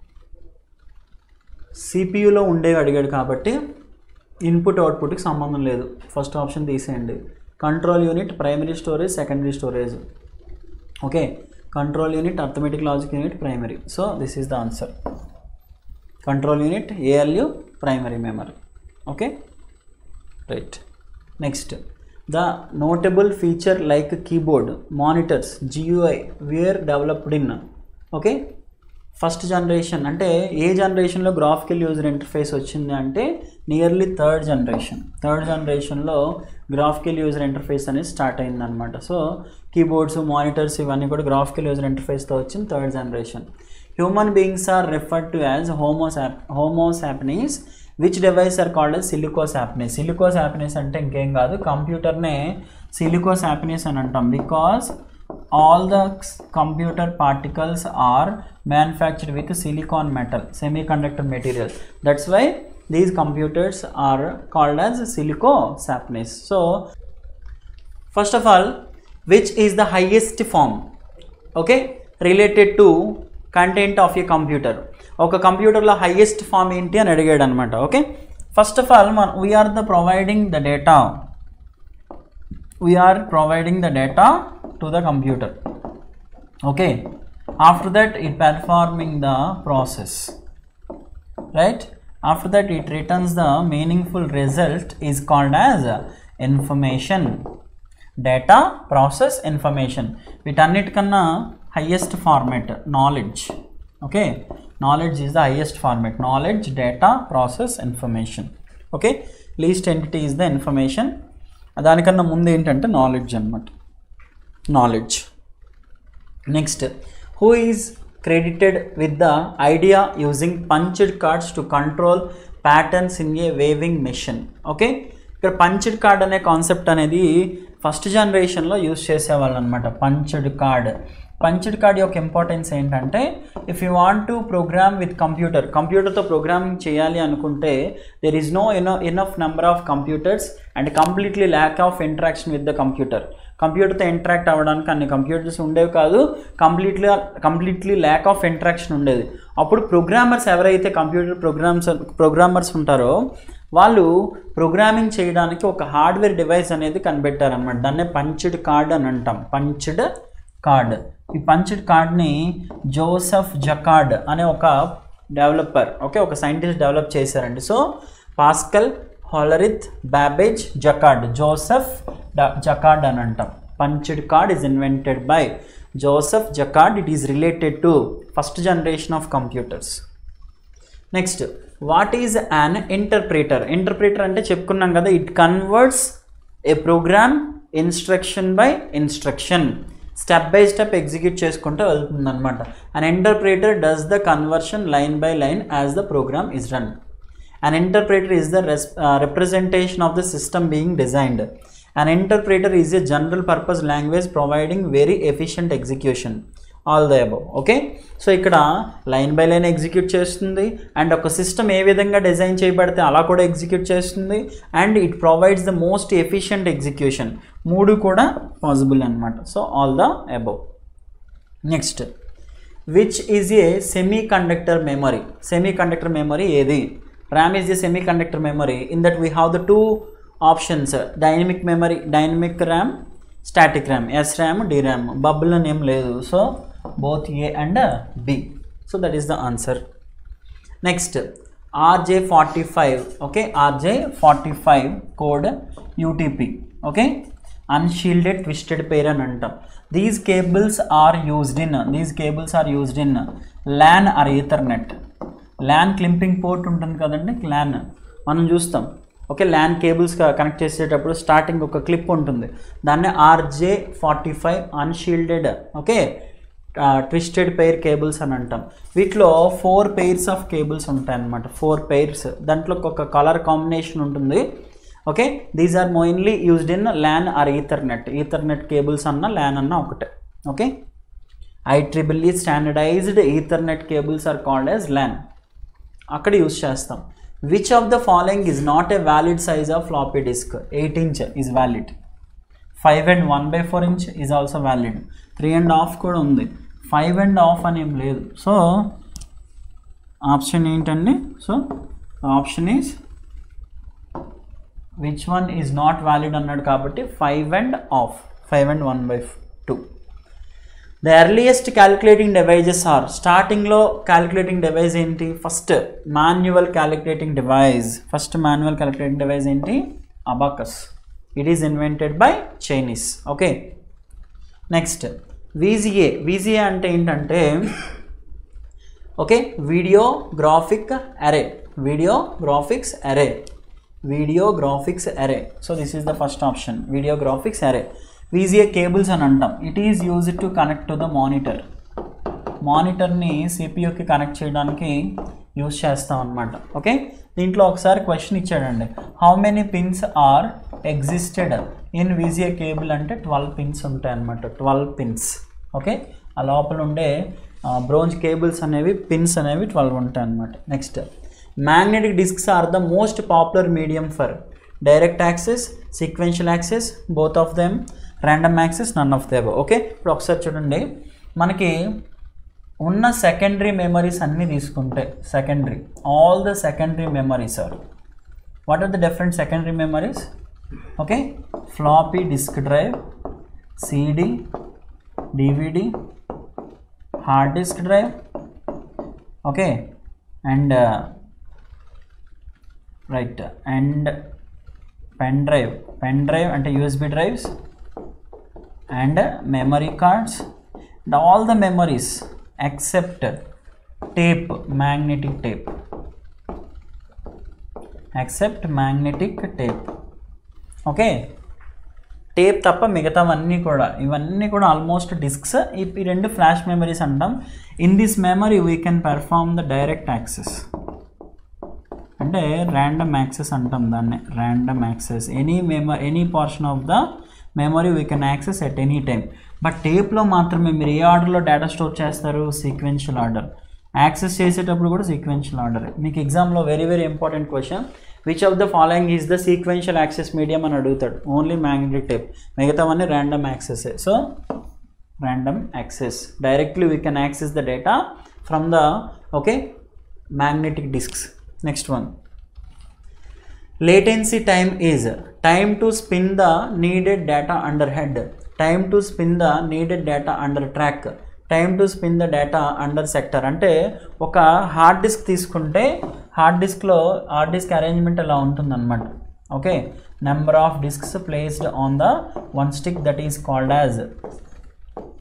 సిపియులో ఉండేవి అడిగాడు కాబట్టి input అవుట్పుట్కి సంబంధం లేదు ఫస్ట్ ఆప్షన్ తీసేయండి control unit primary storage secondary storage okay control unit arithmetic logic unit primary so this is the answer control unit ALU primary memory okay right next the notable feature like keyboard monitors GUI were developed in okay first generation అంటే ఏ జనరేషన్లో graphical user interface వచ్చింది అంటే nearly third generation third జనరేషన్లో graphical user interface అనేది start అయిందనమాట so keyboards monitors ఇవన్నీ కూడా గ్రాఫికల్ యూజర్ ఇంటర్ఫేస్తో వచ్చింది third generation human beings are referred to as homo sapiens homo sapiens which device are called as silico sapiens silico sapiens అంటే ఇంకేం కాదు కంప్యూటర్నే సిలికోస్ యాప్నీస్ అని అంటాం because all the computer particles are manufactured with silicon metal semi conductor material that's why these computers are called as silico sapiens so first of all which is the highest form okay related to content of a computer ఒక కంప్యూటర్లో highest form ఏంటి అని అడిగాడు అనమాట okay first of all మన we are the providing the data we are providing the data to the computer okay after that it performing the process right after that it returns the meaningful result is called as information data process information వీటన్నిటికన్నా highest format knowledge okay knowledge is the highest format knowledge data process information okay least entity is the information దానికన్నా ముందు ఏంటంటే knowledge అనమాట knowledge next who is credited with the idea using punched cards to control patterns in a weaving machine okay ఇక్కడ punched card అనే concept అనేది first జనరేషన్లో use చేసేవాళ్ళు అనమాట పంచ్డ్ కార్డ్ పంచ్డ్ కార్డ్ యొక్క ఇంపార్టెన్స్ ఏంటంటే if you want to programme with computer కంప్యూటర్తో programming చేయాలి అనుకుంటే దెర్ ఈజ్ నో ఎనో enough number of computers and completely lack of interaction with the computer కంప్యూటర్తో ఇంటరాక్ట్ అవ్వడానికి అన్ని కంప్యూటర్స్ ఉండేవి కాదు completely completely lack of interaction ఉండేది అప్పుడు ప్రోగ్రామర్స్ ఎవరైతే కంప్యూటర్ ప్రోగ్రామ్స్ ప్రోగ్రామర్స్ ఉంటారో వాళ్ళు ప్రోగ్రామింగ్ చేయడానికి ఒక హార్డ్వేర్ డివైస్ అనేది కనిపెట్టారనమాట దాన్నే పంచ్డ్ కార్డ్ అని అంటాం పంచ్డ్ కార్డ్ ఈ పంచ్డ్ కార్డ్ని జోసెఫ్ జకార్డ్ అనే ఒక డెవలపర్ ఓకే ఒక సైంటిస్ట్ డెవలప్ చేశారండి so Pascal Hollerith Babbage Jacquard Joseph Jacquard అని అంటాం punched card is invented by Joseph Jacquard it is related to first generation of computers next what is an interpreter interpreter అంటే చెప్పుకున్నాం కదా it converts a program instruction by instruction step by step execute చేసుకుంటూ వెళ్తుంది అనమాట an interpreter does the conversion line by line as the program is run an interpreter is the రెస్ representation of the system being designed an interpreter is a general purpose language providing very efficient execution all the above okay so ఇక్కడ line by line execute చేస్తుంది and ఒక system ఏ విధంగా design చేయబడితే అలా కూడా execute చేస్తుంది and it provides the most efficient execution మూడు కూడా పాసిబుల్ అనమాట so all the above next which is a semi conductor memory semi conductor memory ఏది RAM is a semi conductor memory in that we have the two options dynamic memory dynamic RAM static RAM S RAM D RAM bubble అని ఏం లేదు so both A and B so that is the answer next RJ forty five okay RJ forty five code UTP okay unshielded twisted pair అని అంటాం these cables are used in these cables are used in LAN or Ethernet LAN crimping port ఉంటుంది కదండి LAN మనం చూస్తాం okay LAN cables connect చేసేటప్పుడు starting ఒక clip ఉంటుంది దాన్ని RJ forty five unshielded okay twisted pair cables అని అంటాం వీటిలో ఫోర్ పెయిర్స్ ఆఫ్ కేబుల్స్ ఉంటాయి అన్నమాట ఫోర్ పెయిర్స్ దాంట్లో ఒక కలర్ కాంబినేషన్ ఉంటుంది okay these are mainly used in LAN or ethernet ethernet cables అన్న ల్యాన్ అన్న ఒకటే okay I triple E standardised ethernet cables are called as LAN అక్కడ use చేస్తాం which of the following is not a valid size of floppy disk eight inch is valid five and one by four inch is also valid three and half కూడా ఉంది five and half అని ఏం లేదు so option ఏంటండి so option is which one is not valid అన్నాడు కాబట్టి five and half five and one by two the earliest calculating devices are స్టార్టింగ్లో calculating device ఏంటి first manual calculating device first manual calculating device ఏంటి abacus it is invented by Chinese okay next VGA VGA అంటే ఏంటంటే okay video graphic array video graphics array video graphics array so this is the first option video graphics array VGA cables అని అంటాం it is use to connect to the monitor మానిటర్ని సిపియుకి connect చేయడానికి use చేస్తాం అనమాట okay దీంట్లో ఒకసారి question ఇచ్చాడండి how many pins are existed in VGA cable అంటే ట్వెల్వ్ పిన్స్ ఉంటాయి అనమాట ట్వెల్వ్ పిన్స్ ఓకే ఆ లోపల ఉండే బ్రోంజ్ కేబుల్స్ అనేవి పిన్స్ అనేవి ట్వెల్వ్ ఉంటాయి అనమాట next magnetic disks are the most popular medium for direct access sequential access both of them random access none of them okay ఇప్పుడు ఒకసారి చూడండి మనకి ఉన్న సెకండరీ మెమరీస్ అన్నీ తీసుకుంటే secondary all the secondary memories are what are the different secondary memories okay floppy disk drive CD DVD hard disk drive okay and right and pen drive pen drive అంటే USB drives and memory cards and all the memories except tape magnetic tape except magnetic tape okay tape తప్ప మిగతావన్నీ కూడా ఇవన్నీ కూడా almost disks ఈ రెండు flash memories అంటాం in this memory we can perform the direct access అంటే random access అంటాం దాన్ని ర్యాండమ్ యాక్సెస్ ఎనీ మెమ any portion of the memory we can access at any time but టేప్లో మాత్రమే మీరు ఏ ఆర్డర్లో డేటా స్టోర్ చేస్తారు సీక్వెన్షియల్ ఆర్డర్ యాక్సెస్ చేసేటప్పుడు కూడా సీక్వెన్షియల్ ఆర్డర్ మీకు ఎగ్జామ్లో very very important question which of the following is the sequential access medium అని అడుగుతాడు ఓన్లీ మ్యాగ్నెటిక్ టేప్ మిగతావన్నీ random access so random access directly we can access the data from the okay magnetic disks next one latency time is time to spin the needed data under head time to spin the needed data under track time to spin the data under sector అంటే ఒక hard disk తీసుకుంటే hard డిస్క్లో hard disk arrangement అలా ఉంటుందన్నమాట okay number of disks placed on the one stick that is called as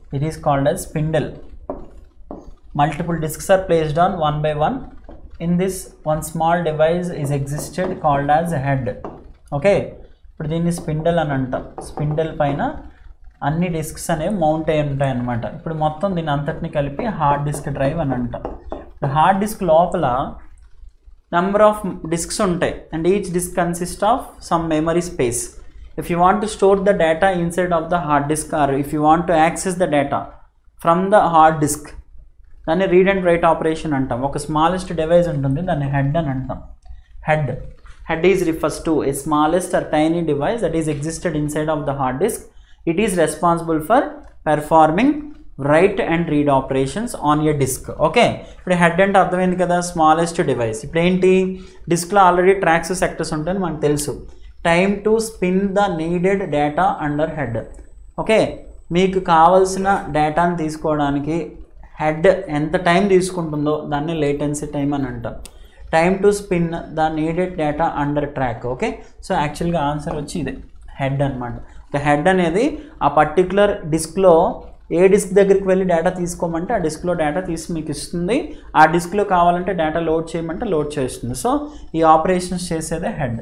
it is called as spindle multiple disks are placed on one by one in this one small device is existed called as head okay ఇప్పుడు దీన్ని spindle అని అంటాం spindle పైన అన్ని discs అనేవి mount అయి ఉంటాయి అన్నమాట ఇప్పుడు మొత్తం దీని అంతటిని కలిపి హార్డ్ డిస్క్ డ్రైవ్ అని అంటాం ఇప్పుడు హార్డ్ డిస్క్ లోపల నెంబర్ ఆఫ్ డిస్క్స్ ఉంటాయి and each disk consist of some memory space if you want to store the data inside of the hard disk or if you want to access the data from the hard disk దాన్ని read and write operation అంటాం ఒక smallest device ఉంటుంది దాన్ని head అని అంటాం head head is refers to a smallest or tiny device that is existed inside of the hard disk it is responsible for performing write and read operations on your disk okay ఇప్పుడు head అంటే అర్థమైంది కదా smallest device ఇప్పుడు ఏంటి డిస్క్లో already tracks sectors ఉంటాయని మనకు తెలుసు time to spin the needed data under head okay మీకు కావాల్సిన డేటాను తీసుకోవడానికి హెడ్ ఎంత టైం తీసుకుంటుందో దాన్ని లేటెన్సీ టైం అని అంటాం time to spin the needed data under track okay so యాక్చువల్గా ఆన్సర్ వచ్చి ఇదే హెడ్ అనమాట ద హెడ్ అనేది ఆ పర్టికులర్ డిస్క్లో ఏ డిస్క్ దగ్గరికి వెళ్ళి డేటా తీసుకోమంటే ఆ డిస్క్లో డేటా తీసి మీకు ఇస్తుంది ఆ డిస్క్లో కావాలంటే డేటా లోడ్ చేయమంటే లోడ్ చేస్తుంది సో ఈ ఆపరేషన్స్ చేసేదే హెడ్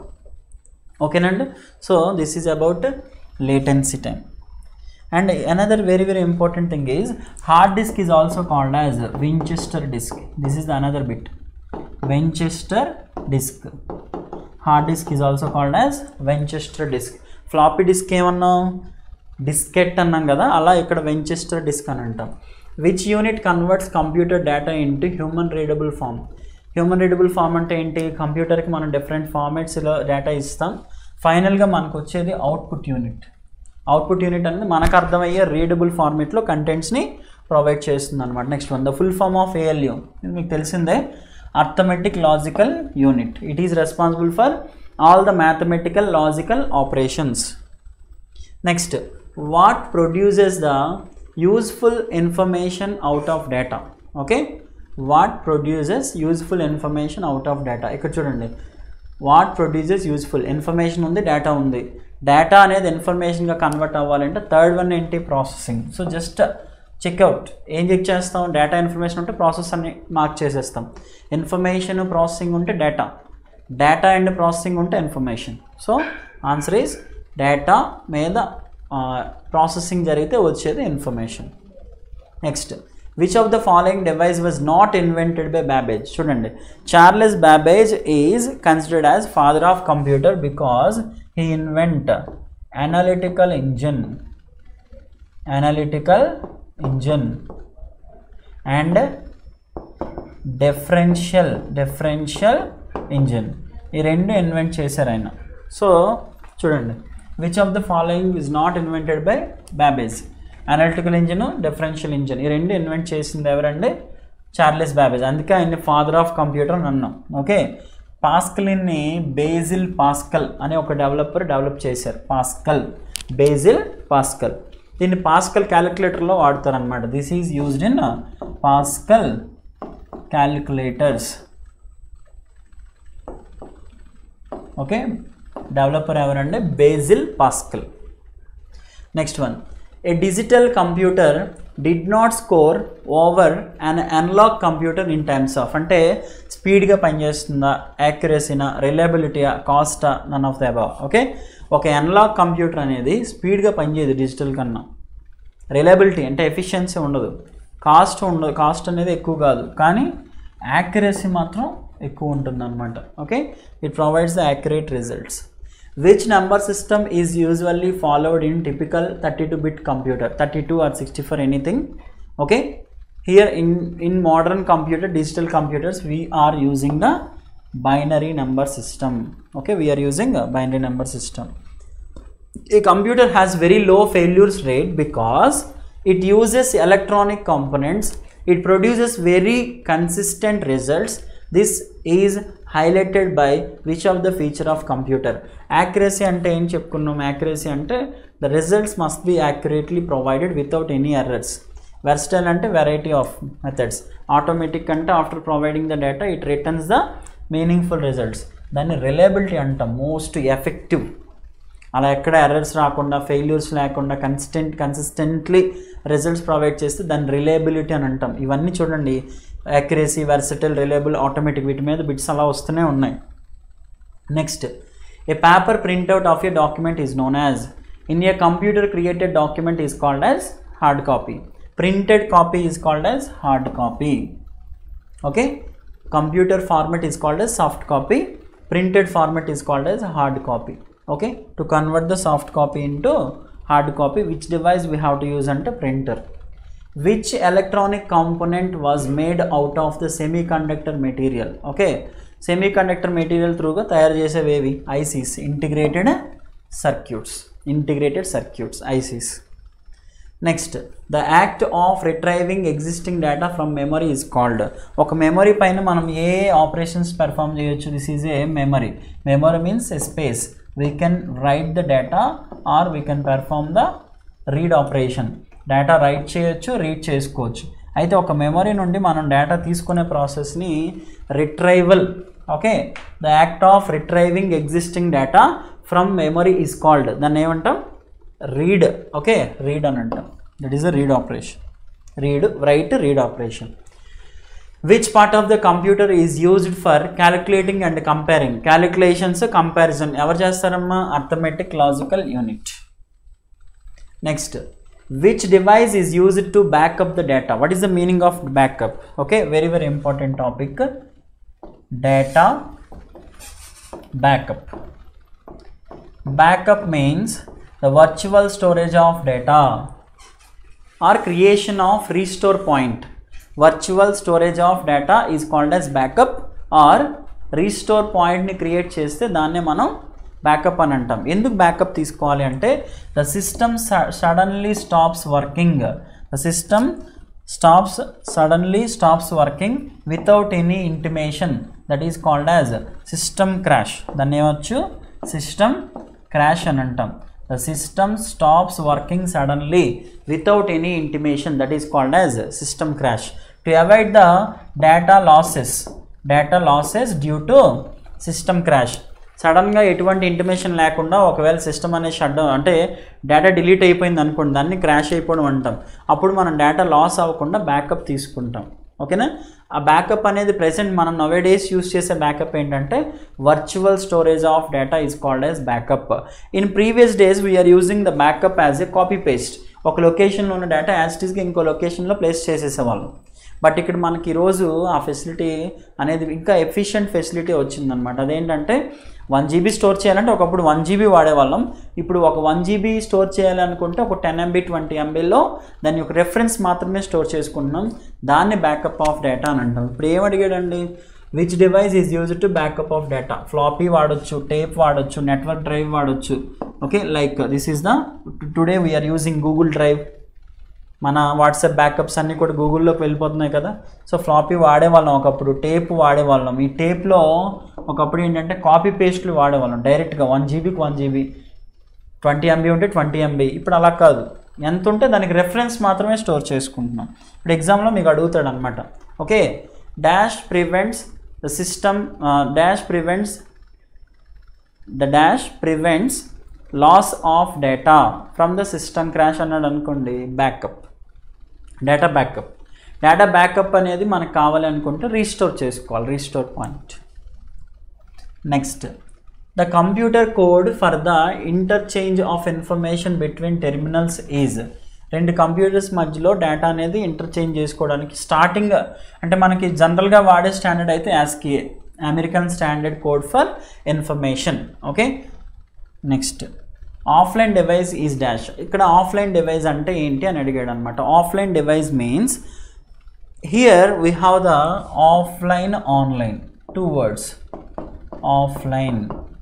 ఓకేనండి so this is about latency time and another very very important thing is hard disk is also called as winchester disk this is the another bit winchester disk hard disk is also called as winchester disk floppy disk ఏమన్నాం diskette అన్నాం కదా అలా ఇక్కడ Winchester disk అని అంటాం which unit converts computer data into human readable form human readable form అంటే ఏంటి కంప్యూటర్కి మనం డిఫరెంట్ ఫార్మాట్స్లో డేటా ఇస్తాం ఫైనల్గా మనకు వచ్చేది అవుట్పుట్ యూనిట్ అవుట్పుట్ యూనిట్ అనేది మనకు అర్థమయ్యే రీడబుల్ ఫార్మేట్లో కంటెంట్స్ని ప్రొవైడ్ చేస్తుంది అనమాట next one the full form of ALU ఇది మీకు తెలిసిందే arithmetic logical unit it is responsible for all the mathematical logical operations next what produces the useful information out of data okay what produces useful information out of data ఇక్కడ చూడండి what produces useful information ఉంది data ఉంది data అనేది ఇన్ఫర్మేషన్గా convert అవ్వాలంటే third one ఏంటి processing so just check out ఏం check చేస్తాం డేటా ఇన్ఫర్మేషన్ ఉంటే ప్రాసెస్ అన్ని మార్క్ చేసేస్తాం ఇన్ఫర్మేషన్ ప్రాసెసింగ్ ఉంటే డేటా డేటా అండ్ ప్రాసెసింగ్ ఉంటే information so answer is data మీద ప్రాసెసింగ్ జరిగితే వచ్చేది information next which of the following device was not invented by Babbage చూడండి Charles Babbage is considered as father of computer because he invent analytical engine analytical engine and differential differential engine ఈ రెండు invent చేశారు ఆయన సో చూడండి which of the following is not invented by Babbage analytical engine differential engine ఈ రెండు invent చేసింది ఎవరండి చార్లెస్ బ్యాబేజ్ అందుకే ఆయన ఫాదర్ ఆఫ్ కంప్యూటర్ అని అన్నాం ఓకే పాస్కలిన్ని బేజిల్ పాస్కల్ అనే ఒక డెవలపర్ డెవలప్ చేశారు పాస్కల్ బేజిల్ పాస్కల్ దీన్ని పాస్కల్ క్యాలిక్యులేటర్లో వాడతారనమాట this is used in Pascal calculators okay developer ఎవరంటే Basil Pascal next one a digital computer did not score over an analogue computer in terms of అంటే స్పీడ్గా పనిచేస్తుందా యాక్యురసీనా రిలయబిలిటీయా కాస్టా none of the above okay ఒక అనలాగ్ కంప్యూటర్ అనేది స్పీడ్గా పనిచేయదు డిజిటల్ కన్నా రిలయబిలిటీ అంటే ఎఫిషియన్సీ ఉండదు కాస్ట్ ఉండదు కాస్ట్ అనేది ఎక్కువ కాదు కానీ యాక్యురసీ మాత్రం ఎక్కువ ఉంటుంది అనమాట okay it provides the accurate results which number system is usually followed in typical thirty two bit computer thirty two or sixty four anything okay here in in modern computer digital computers we are using the binary number system okay we are using binary number system a computer has very low failures rate because it uses electronic components it produces very consistent results this is highlighted by which of the feature of computer accuracy అంటే ఏం చెప్పుకున్నాం accuracy అంటే the results must be accurately provided without any errors versatile అంటే variety of methods automatic అంటే after providing the data it returns the meaningful results దాన్ని reliability అంటాం most effective అలా ఎక్కడ ఎర్రర్స్ రాకుండా ఫెయిల్యూర్స్ లేకుండా కన్సిస్టెంట్ కన్సిస్టెంట్లీ రిజల్ట్స్ ప్రొవైడ్ చేస్తే దాని రిలయబిలిటీ అని అంటాం ఇవన్నీ చూడండి యాక్యురసీ వెర్సటైల్ రిలయబుల్ ఆటోమేటిక్ వీటి మీద బిట్స్ అలా వస్తూనే ఉన్నాయి next a paper printout of a document is known as in a computer created document is called as hard copy printed copy is called as hard copy okay computer format is called as soft copy printed format is called as hard copy okay to convert the soft copy into hard copy which device we have to use అంటే printer which electronic component was made out of the semiconductor material okay semiconductor material త్రూగా తయారు చేసేవేవి ICs integrated circuits integrated circuits ICs next the act of retrieving existing data from memory is called ఒక memory పైన మనం ఏ operations perform చేయొచ్చు this is a memory memory means a space we can write the data or we can perform the read operation data write చేయొచ్చు read చేసుకోవచ్చు అయితే ఒక మెమరీ నుండి మనం డేటా తీసుకునే ప్రాసెస్ని retrieval okay the act of retrieving existing data from memory is called దాన్ని ఏమంటాం రీడ్ ఓకే రీడ్ అని అంటాం that is a read operation read write read operation which part of the computer is used for calculating and comparing calculations comparison ఎవరు చేస్తారమ్మా arithmetic logical unit next which device is used to backup the data what is the meaning of backup okay very very important topic data backup backup means the virtual storage of data or creation of restore point virtual storage of data is called as backup or restore పాయింట్ని create చేస్తే దాన్నే మనం backup అని అంటాం ఎందుకు backup తీసుకోవాలి అంటే the system suddenly stops working the system stops suddenly stops working without any intimation that is called as system crash దాన్ని ఏమొచ్చు సిస్టమ్ క్రాష్ అని అంటాం the system stops working suddenly without any intimation that is called as system crash to avoid the data losses data losses due to system crash సడన్గా ఎటువంటి ఇంటిమేషన్ లేకుండా ఒకవేళ system అనేది షట్ డౌన్ అంటే డేటా డిలీట్ అయిపోయింది అనుకోండి దాన్ని క్రాష్ అయిపోవడం అంటాం అప్పుడు మనం డేటా లాస్ అవ్వకుండా బ్యాకప్ తీసుకుంటాం ఓకేనా ఆ బ్యాకప్ అనేది ప్రెసెంట్ మనం నవే డేస్ యూస్ చేసే బ్యాకప్ ఏంటంటే virtual storage of data is called as backup in previous days we are using the backup as a copy paste ఒక లొకేషన్లో ఉన్న డేటా యాజ్ ఇట్ ఈస్గా ఇంకో లొకేషన్లో ప్లేస్ చేసేసేవాళ్ళం బట్ ఇక్కడ మనకి ఈరోజు ఆ ఫెసిలిటీ అనేది ఇంకా ఎఫిషియెంట్ ఫెసిలిటీ వచ్చిందనమాట అదేంటంటే వన్ జీబీ స్టోర్ చేయాలంటే ఒకప్పుడు వన్ జీబీ వాడేవాళ్ళం ఇప్పుడు ఒక వన్ జీబీ స్టోర్ చేయాలనుకుంటే ఒక టెన్ ఎంబీ ట్వంటీ ఎంబీలో దాన్ని ఒక రెఫరెన్స్ మాత్రమే స్టోర్ చేసుకుంటున్నాం దాన్ని బ్యాకప్ ఆఫ్ డేటా అని అంటాం ఇప్పుడు ఏం అడిగాడండి which device is use to backup of data floppy వాడొచ్చు టేప్ వాడొచ్చు నెట్వర్క్ డ్రైవ్ వాడొచ్చు okay like this is the today we are using Google drive మన వాట్సాప్ బ్యాకప్స్ అన్నీ కూడా గూగుల్లోకి వెళ్ళిపోతున్నాయి కదా సో ఫ్లాపీ వాడేవాళ్ళం ఒకప్పుడు టేప్ వాడేవాళ్ళం ఈ టేప్లో ఒకప్పుడు ఏంటంటే కాపీ పేస్ట్లు వాడేవాళ్ళం డైరెక్ట్గా వన్ జీబీకి వన్ జీబీ ట్వంటీ ఎంబీ ఉంటే ట్వంటీ ఎంబీ ఇప్పుడు అలా కాదు ఎంత ఉంటే దానికి రెఫరెన్స్ మాత్రమే స్టోర్ చేసుకుంటున్నాం ఇప్పుడు ఎగ్జామ్లో మీకు అడుగుతాడు అనమాట okay dash prevents the system dash prevents the dash prevents loss of data from the system crash అన్నాడు అనుకోండి backup data backup data backup అనేది మనకు కావాలి అనుకుంటే రీస్టోర్ చేసుకోవాలి restore point next the computer code for the interchange of information between terminals is రెండు computers మధ్యలో data అనేది ఇంటర్చేంజ్ చేసుకోవడానికి స్టార్టింగ్ అంటే మనకి జనరల్గా వాడే స్టాండర్డ్ అయితే ASCII American standard code for information okay next offline device is dash ఇక్కడ ఆఫ్లైన్ డివైస్ అంటే ఏంటి అని అడిగాడు అనమాట offline device means here we have the offline online two words offline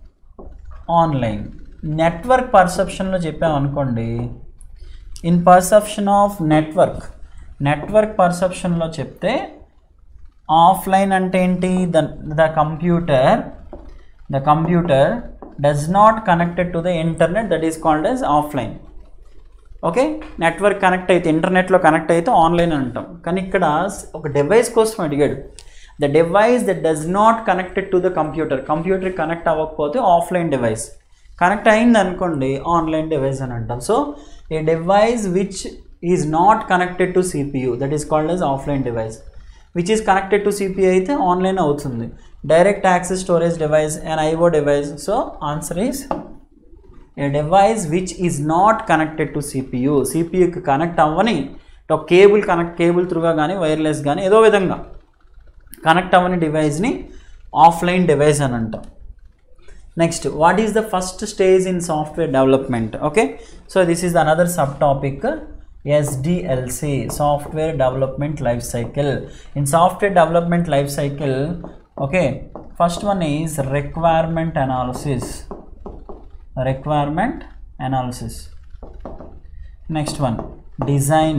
online network పర్సెప్షన్లో చెప్పామనుకోండి in perception of network network పర్సెప్షన్లో చెప్తే ఆఫ్లైన్ అంటే ఏంటి the the computer the computer does not connected to the internet that is called as offline okay network connect అయితే ఇంటర్నెట్లో connect అయితే online అంటాం కానీ ఇక్కడ ఒక డివైస్ కోసం అడిగాడు the device that does not connected to the computer computer connect అవ్వకపోతే ఆఫ్లైన్ డివైస్ కనెక్ట్ అయింది అనుకోండి ఆన్లైన్ డివైస్ అని అంటాం so a device which is not connected to CPU that is called as offline device which is connected to CPU అయితే online అవుతుంది direct access storage device and IO device so answer is a device which is not connected to CPU సిపియుకి connect అవ్వని ఒక cable connect cable త్రూగా కానీ wireless కానీ ఏదో విధంగా connect అవ్వని డివైస్ని ఆఫ్లైన్ డివైస్ అని అంటాం next what is the first stage in software development okay so this is another sub topic SDLC software development life cycle in software development life cycle okay first one is requirement analysis requirement analysis next one design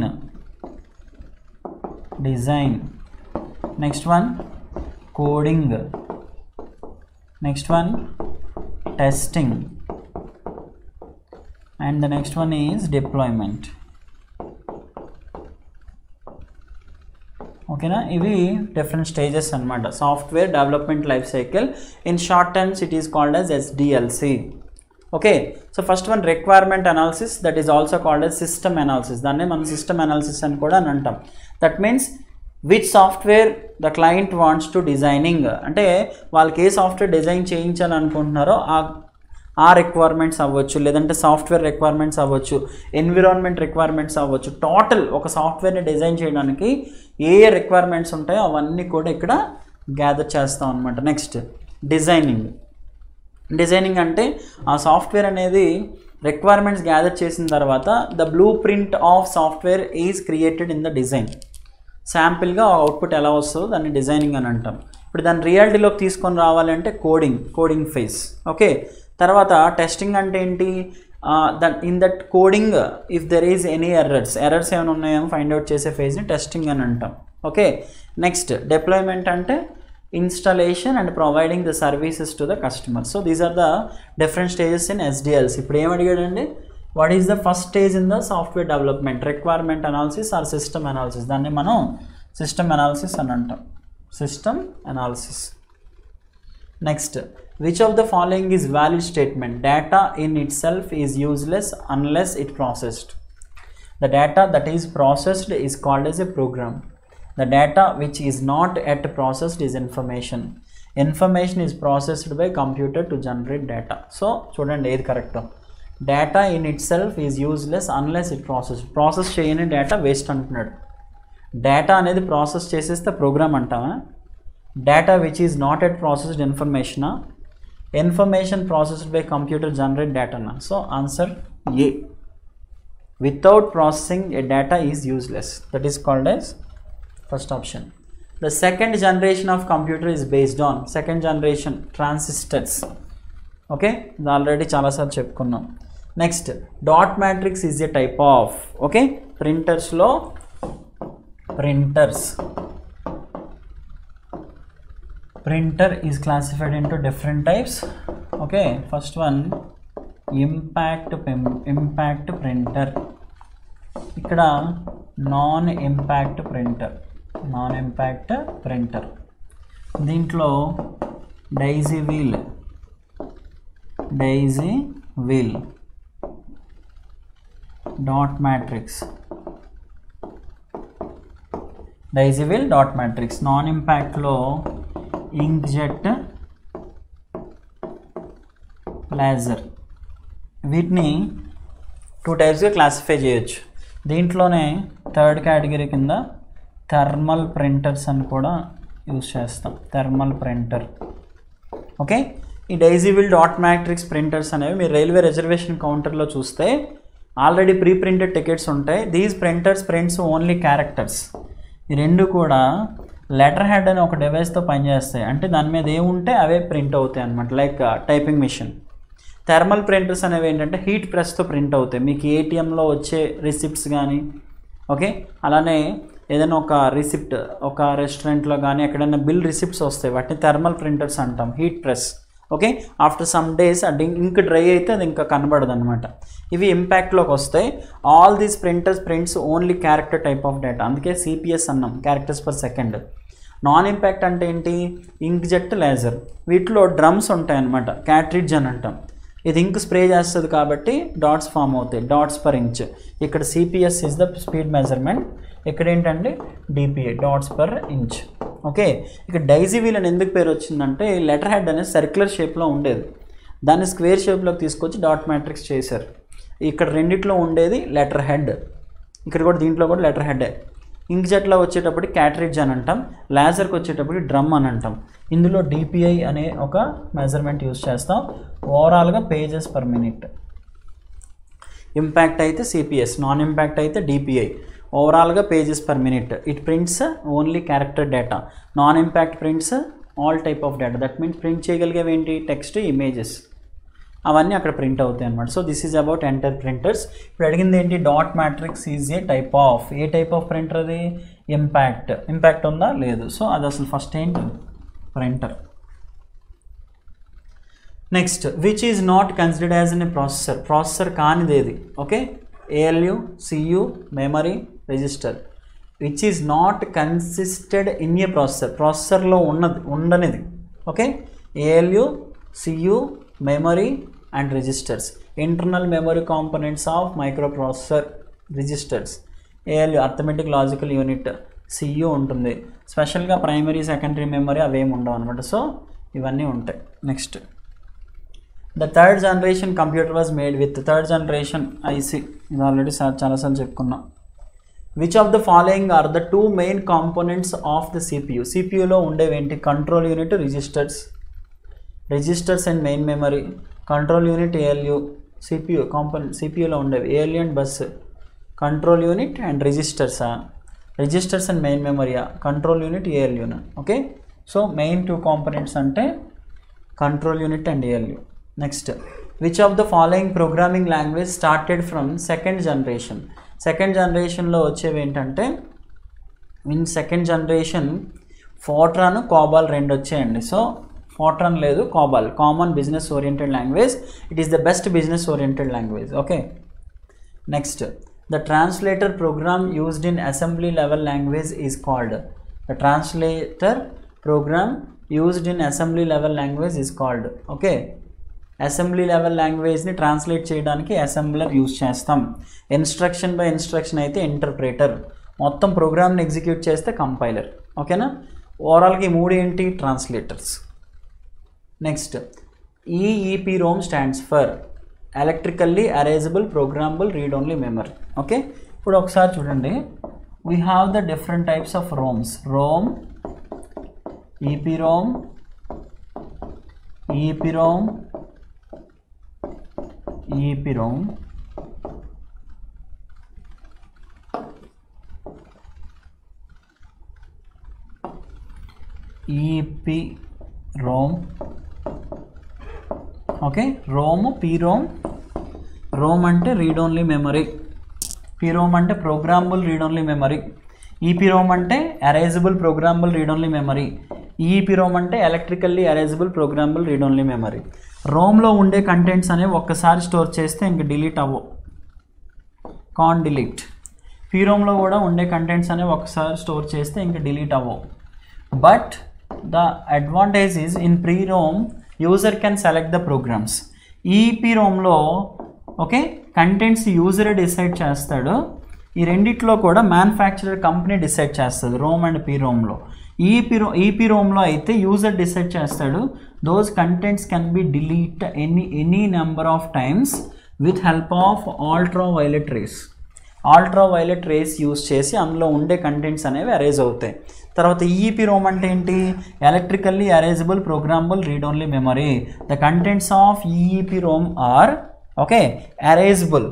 design next one coding next one testing and the next one is deployment ఓకేనా ఇవి different stages అనమాట software development life cycle in short terms it is called as SDLC okay so first one requirement analysis that is also called as system analysis దాన్ని మనం system analysis అని కూడా అని అంటాం that means which software the client wants to designing అంటే వాళ్ళకి ఏ software design చేయించాలనుకుంటున్నారో ఆ ఆ రిక్వైర్మెంట్స్ అవ్వచ్చు లేదంటే సాఫ్ట్వేర్ రిక్వైర్మెంట్స్ అవ్వచ్చు ఎన్విరాన్మెంట్ రిక్వైర్మెంట్స్ అవ్వచ్చు టోటల్ ఒక సాఫ్ట్వేర్ని డిజైన్ చేయడానికి ఏ ఏ రిక్వైర్మెంట్స్ ఉంటాయో అవన్నీ కూడా ఇక్కడ గ్యాదర్ చేస్తాం అనమాట నెక్స్ట్ డిజైనింగ్ డిజైనింగ్ అంటే ఆ సాఫ్ట్వేర్ అనేది రిక్వైర్మెంట్స్ గ్యాదర్ చేసిన తర్వాత the blueprint of software is created in the design శాంపిల్గా అవుట్పుట్ ఎలా వస్తుందో దాన్ని డిజైనింగ్ అని అంటాం ఇప్పుడు దాన్ని రియాలిటీలోకి తీసుకొని రావాలంటే కోడింగ్ కోడింగ్ ఫేస్ ఓకే తర్వాత టెస్టింగ్ అంటే ఏంటి that in that coding if there is any errors errors ఏమైనా ఉన్నాయేమో ఫైండ్ అవుట్ చేసే ఫేజ్ని టెస్టింగ్ అని అంటాం ఓకే నెక్స్ట్ డిప్లాయ్మెంట్ అంటే installation and providing the services to the customer so these are the different stages in SDLC ఇప్పుడు ఏం అడిగాడండి what is the first stage in the software development requirement analysis or system analysis దాన్ని మనం system analysis అని అంటాం system analysis next which of the following is valid statement data in itself is useless unless it processed the data that is processed is called as a program the data which is not yet processed is information information is processed by computer to generate data so చూడండి ఏది correct data in itself is useless unless it process process చేయని data waste అంటున్నాడు data అనేది process చేసేస్తే program అంటామా data which is not at processed ఇన్ఫర్మేషనా information processed by computer generate డేటానా so answer a without processing a data is useless that is called as first option the second generation of computer is based on second generation transistors okay ఇది already చాలాసార్లు చెప్పుకున్నాం next dot matrix is a type of okay ప్రింటర్స్లో printers printer is classified into different types okay first one impact impact printer ఇక్కడ non impact printer non impact printer దీంట్లో daisy wheel daisy wheel dot matrix daisy wheel dot matrix non ఇంపాక్ట్లో inkjet laser వీటిని two టైప్స్గా classify చేయొచ్చు దీంట్లోనే third category కింద thermal printers అని కూడా యూస్ చేస్తాం థర్మల్ ప్రింటర్ ఓకే ఈ డైజీవిల్ డాట్ మ్యాట్రిక్స్ ప్రింటర్స్ అనేవి మీరు రైల్వే రిజర్వేషన్ కౌంటర్లో చూస్తే ఆల్రెడీ ప్రీ ప్రింటెడ్ టికెట్స్ ఉంటాయి these printers prints only characters ఈ రెండు కూడా లెటర్ హెడ్ అని ఒక డివైస్తో పనిచేస్తాయి అంటే దాని మీద ఏముంటే అవే ప్రింట్ అవుతాయి అనమాట like typing machine thermal printers అనేవి ఏంటంటే హీట్ ప్రెస్తో ప్రింట్ అవుతాయి మీకు ఏటీఎంలో వచ్చే రిసిప్ట్స్ కానీ ఓకే అలానే ఏదైనా ఒక రిసిప్ట్ ఒక రెస్టారెంట్లో కానీ ఎక్కడైనా బిల్ రిసిప్ట్స్ వస్తాయి వాటిని థర్మల్ ప్రింటర్స్ అంటాం heat press okay after some days అది ఇంక్ డ్రై అయితే అది ఇంకా కనబడదు అనమాట ఇవి ఇంపాక్ట్లోకి వస్తాయి all these printers prints only character type of data అందుకే సిపిఎస్ అన్నాం characters per second non impact అంటే ఏంటి ఇంక్ జెట్ లేజర్ వీటిలో డ్రమ్స్ ఉంటాయి అన్నమాట క్యాట్రిడ్జ్ అని అంటాం ఇది ఇంక్ స్ప్రే చేస్తుంది కాబట్టి డాట్స్ ఫామ్ అవుతాయి డాట్స్ పర్ ఇంచ్ ఇక్కడ CPS is the speed measurement ఇక్కడ ఏంటంటే DPI dots per inch okay ఇక్కడ డైజీ వీల్ అని ఎందుకు పేరు వచ్చిందంటే లెటర్ హెడ్ అనేది సర్క్యులర్ షేప్లో ఉండేది దాన్ని స్క్వేర్ షేప్లోకి తీసుకొచ్చి డాట్ మ్యాట్రిక్స్ చేశారు ఇక్కడ రెండిట్లో ఉండేది లెటర్ హెడ్ ఇక్కడ కూడా దీంట్లో కూడా లెటర్ హెడ్ ఇంక్ జెట్లో వచ్చేటప్పటికి క్యాటరేజ్ అని అంటాం లేజర్కి వచ్చేటప్పటికి డ్రమ్ అని అంటాం ఇందులో డిపిఐ అనే ఒక మెజర్మెంట్ యూస్ చేస్తాం ఓవరాల్గా పేజెస్ పర్ మినిట్ ఇంపాక్ట్ అయితే సిపిఎస్ నాన్ ఇంపాక్ట్ అయితే డిపిఐ ఓవరాల్గా pages per minute it prints only character data non impact prints all type of data that means print చేయగలిగేవి ఏంటి టెక్స్ట్ ఇమేజెస్ అవన్నీ అక్కడ ప్రింట్ అవుతాయి అనమాట so this is about enter printers ఇప్పుడు అడిగింది ఏంటి dot matrix is a type of a type of printer అది ఇంపాక్ట్ ఇంపాక్ట్ ఉందా లేదు సో అది అసలు ఫస్ట్ ఏంటి printer next which is not considered as an a processor processor కానిది ఏది okay ALU CU memory register which is not consisted in a processor ప్రాసెసర్లో ఉన్నది ఉండనిది okay ALU CU memory and registers internal memory components of microprocessor registers ALU arithmetic logical unit CU ఉంటుంది స్పెషల్గా primary secondary memory అవేమి ఉండవు అనమాట so ఇవన్నీ ఉంటాయి next the third generation computer was made with third generation IC ఇది already sir చాలాసార్లు చెప్పుకున్నాం which of the following are the two main components of the CPU సిపియులో ఉండేవేంటి control unit registers registers and main memory control unit ALU CPU component సిపియులో ఉండేవి ALU and bus control unit and రిజిస్టర్సా registers and main మెమరీయా control unit ఏఎల్యూనా okay so main two components అంటే control unit and ALU next which of the following programming language started from second generation second జనరేషన్లో వచ్చేవి ఏంటంటే in second generation Fortran COBOL రెండు వచ్చాయండి so Fortran లేదు COBOL common business oriented language it is the best business oriented language okay next the translator program used in assembly level language is called the translator program used in assembly level language is called okay assembly level లాంగ్వేజ్ని translate చేయడానికి assembler use చేస్తాం instruction by instruction అయితే interpreter మొత్తం ప్రోగ్రామ్ని execute చేస్తే compiler ఓకేనా ఓవరాల్గా ఈ మూడు ఏంటి translators next EEPROM stands for electrically erasable programmable read only memory okay ఇప్పుడు ఒకసారి చూడండి we have the different types of ROMs ROM EPROM EPROM EPROM EPROM okay ROM PROM ROM అంటే read only memory PROM అంటే programmable read only memory EPROM అంటే erasable programmable read only memory EPROM అంటే electrically erasable programmable read only memory రోమ్లో ఉండే contents అనేవి ఒక్కసారి store చేస్తే ఇంక delete అవ్వవు కాన్ డిలీట్ పీరోమ్లో కూడా ఉండే కంటెంట్స్ అనేవి ఒకసారి స్టోర్ చేస్తే ఇంకా డిలీట్ అవ్వవు but the advantage is in pre ROM user can select the programs ఈ పీరోమ్లో ఓకే కంటెంట్స్ యూజరే డిసైడ్ చేస్తాడు ఈ రెండిట్లో కూడా మ్యానుఫ్యాక్చరర్ కంపెనీ డిసైడ్ చేస్తుంది రోమ్ అండ్ పీ రోమ్లో ఈ పిరో ఈ పీ రోమ్లో అయితే యూజర్ డిసైడ్ చేస్తాడు those contents can be delete any any number of times with help of ultra violet rays ultra violet rays use చేసి అందులో ఉండే కంటెంట్స్ అనేవి అరేజ్ అవుతాయి తర్వాత ఈఈపీ రోమ్ అంటే ఏంటి electrically erasable programmable read only memory the contents of EEPROM are okay erasable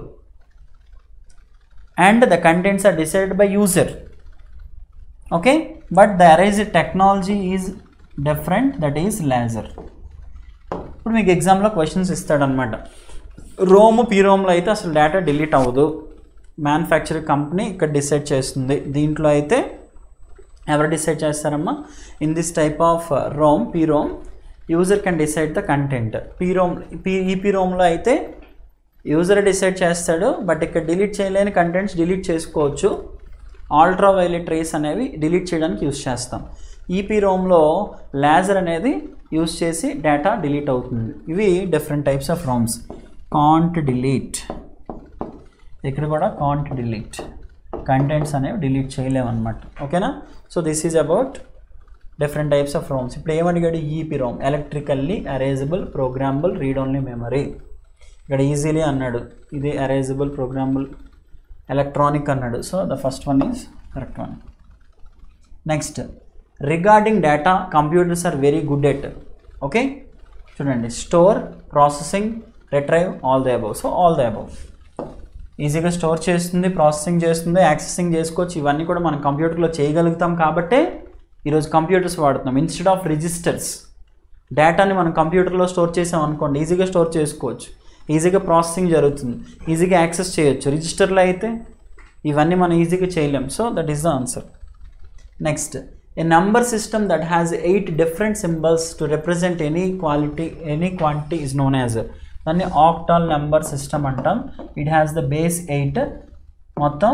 and the contents are decided by user okay but the erase technology is different that is laser ఇప్పుడు మీకు ఎగ్జామ్లో questions ఇస్తాడనమాట ROM పీరోమ్లో అయితే అసలు data delete అవ్వదు manufacturing company ఇక్కడ decide చేస్తుంది దీంట్లో అయితే ఎవరు డిసైడ్ చేస్తారమ్మా in this type of ROM PROM user can decide the content P Rome P EP రోమ్లో అయితే యూజర్ డిసైడ్ చేస్తాడు బట్ ఇక్కడ డిలీట్ చేయలేని కంటెంట్స్ డిలీట్ చేసుకోవచ్చు ఆల్ట్రా వైలెట్ రేస్ అనేవి డిలీట్ చేయడానికి యూస్ చేస్తాం ఈపీ రోమ్లో లేజర్ అనేది యూస్ చేసి డేటా డిలీట్ అవుతుంది ఇవి different types of ROMs can't delete ఇక్కడ కూడా కాంట్ డిలీట్ కంటెంట్స్ అనేవి డిలీట్ చేయలేమన్నమాట ఓకేనా so this is about different types of ROMs ఇప్పుడు ఏమడిగాడు EPROM electrically erasable programmable read only memory ఇక్కడ ఈజీలీ అన్నాడు ఇది అరేజబుల్ ప్రోగ్రామబుల్ ఎలక్ట్రానిక్ అన్నాడు so the first one is correct one next regarding data computers are very good at okay చూడండి store processing retrieve all the above so all the above ఈజీగా store చేస్తుంది processing చేస్తుంది accessing చేసుకోవచ్చు ఇవన్నీ కూడా మనం కంప్యూటర్లో చేయగలుగుతాం కాబట్టే ఈరోజు కంప్యూటర్స్ వాడుతున్నాం ఇన్స్టెడ్ ఆఫ్ రిజిస్టర్స్ డేటాని మనం కంప్యూటర్లో స్టోర్ చేసాం అనుకోండి ఈజీగా స్టోర్ చేసుకోవచ్చు ఈజీగా ప్రాసెసింగ్ జరుగుతుంది ఈజీగా యాక్సెస్ చేయొచ్చు రిజిస్టర్లో అయితే ఇవన్నీ మనం ఈజీగా చేయలేం so that is the answer next a number system that has eight different symbols to represent any quality any quantity is known as దాన్ని ఆక్టాల్ నెంబర్ సిస్టమ్ అంటాం it has the base eight మొత్తం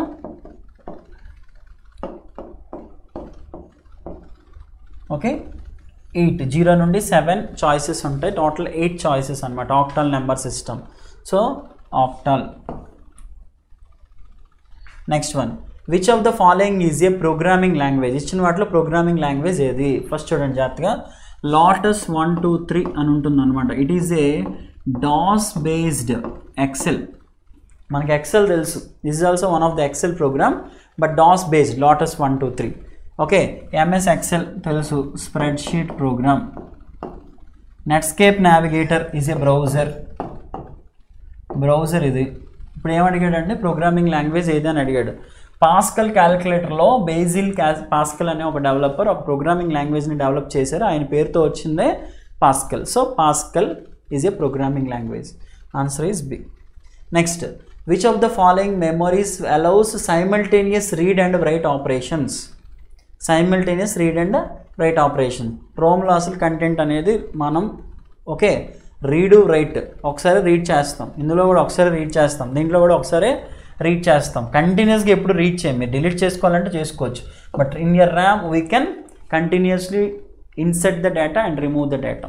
okay eight zero నుండి seven choices ఉంటాయి total eight choices అనమాట octal number system so octal next one which of the following is a programming language ఇచ్చిన వాటిలో programming language ఏది first చూడండి జాగ్రత్తగా Lotus one two three అని ఉంటుంది అనమాట it is a DOS based Excel మనకి ఎక్సెల్ తెలుసు this is also one of the Excel program but DOS based Lotus one two three okay MS Excel తెలుసు spreadsheet program Netscape Navigator is a browser browser ఇది ఇప్పుడు ఏమడిగాడంటే programming language ఏది అని అడిగాడు pascal క్యాలిక్యులేటర్లో బేజిల్ క్యా pascal అనే ఒక developer ఒక ప్రోగ్రామింగ్ లాంగ్వేజ్ని డెవలప్ చేశారు ఆయన పేరుతో వచ్చిందే Pascal so Pascal is a programming language answer is B next which of the following memories allows simultaneous read and write operations simultaneous read and write operation రోమ్లో అసలు content అనేది మనం okay read write ఒకసారి read చేస్తాం ఇందులో కూడా ఒకసారి read చేస్తాం దీంట్లో కూడా ఒకసారి రీడ్ చేస్తాం కంటిన్యూస్గా ఎప్పుడు రీడ్ చేయం మీరు డిలీట్ చేసుకోవాలంటే చేసుకోవచ్చు but in your RAM we can continuously insert the data and remove the data